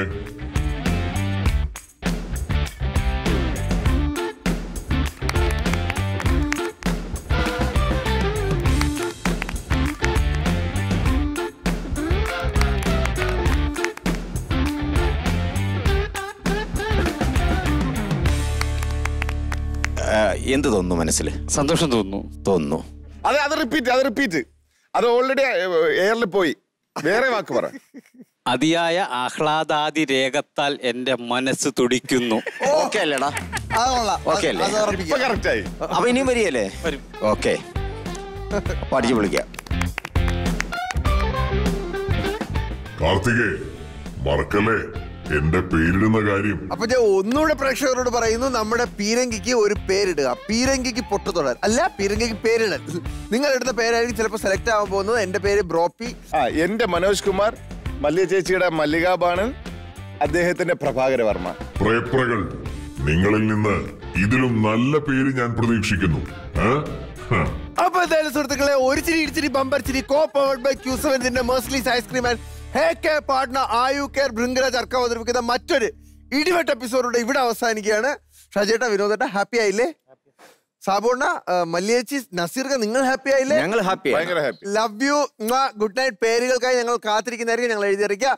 ആ, എന്ത് തോന്നുന്നു മനസ്സിൽ സന്തോഷം തോന്നുന്നു തോന്നുന്നു അത് അത് റിപ്പീറ്റ് അത് റിപ്പീറ്റ് അത് ഓൾറെഡി എയറിൽ പോയി വേറെ വാക്ക് പറ അതിയായ ആഹ്ലാദാതി രേഖത്താൽ എന്റെ മനസ്സ് തുടിക്കുന്നു ഓക്കെ അല്ലേടാ ഓക്കെ അല്ലേ ഇപ്പൊ കറക്റ്റ് ആയി അപ്പൊ ഇനിയും വരികയല്ലേ ഓക്കെ പഠിച്ചു വിളിക്കാം കാർത്തികേ മറക്കല്ലേ എന്റെ പേരിടുന്ന കാര്യം അപ്പൊ ഞാൻ ഒന്നുകൂടെ പ്രേക്ഷകരോട് പറയുന്നു നമ്മുടെ പീരങ്കിക്ക് ഒരു പേരിടുക പീരങ്കിക്ക് പൊട്ടുതൊടൽ അല്ല പീരങ്കിക്ക് പേരിടൽ നിങ്ങൾ ഇടുന്ന പേരായിരിക്കും ചിലപ്പോൾ സെലക്ട് ആവാൻ പോകുന്നത് എന്റെ പേര് ബ്രോപ്പി ആ എന്റെ മനോജ് കുമാർ മല്ലിക ചേച്ചിയുടെ മല്ലിക ബാണൻ അദ്ദേഹത്തിന്റെ പ്രഭാകര വർമ്മ പ്രേപ്രകൾ നിങ്ങളിൽ നിന്ന് ഇതിലും നല്ല പേര് ഞാൻ പ്രതീക്ഷിക്കുന്നു ഏ? ഹ. അപ്പൊ എന്തായാലും സുഹൃത്തുക്കളെ ഒരു ചിരി ഇടിച്ചിരി ബമ്പർ ചിരി കോ പവർഡ് ബൈ ക്യൂ സെവൻസിന്റെ മേഴ്സ്ലീസ് ഐസ്ക്രീം ആൻഡ് ഹേ കെ പാട്ന ആയു കെയർ ഭൃംഗരാജ് അർക്ക അവതരിപ്പിക്കുന്ന മറ്റൊരു ഇടിവെട്ട് എപ്പിസോഡോടെ ഇവിടെ അവസാനിക്കുകയാണ് ഷജേട്ട വിനോദേട്ട ഹാപ്പി ആയില്ലേ സാബോണ്ണ മല്ലിയേച്ചി നസീർക്ക നിങ്ങൾ ഹാപ്പി ആയില്ലേ ഞങ്ങൾ ഹാപ്പി ഭയങ്കര happy love you good night പേരുകൾക്കായി ഞങ്ങൾ കാത്തിരിക്കുന്നതായിരിക്കും ഞങ്ങൾ എഴുതിയിരിക്കുക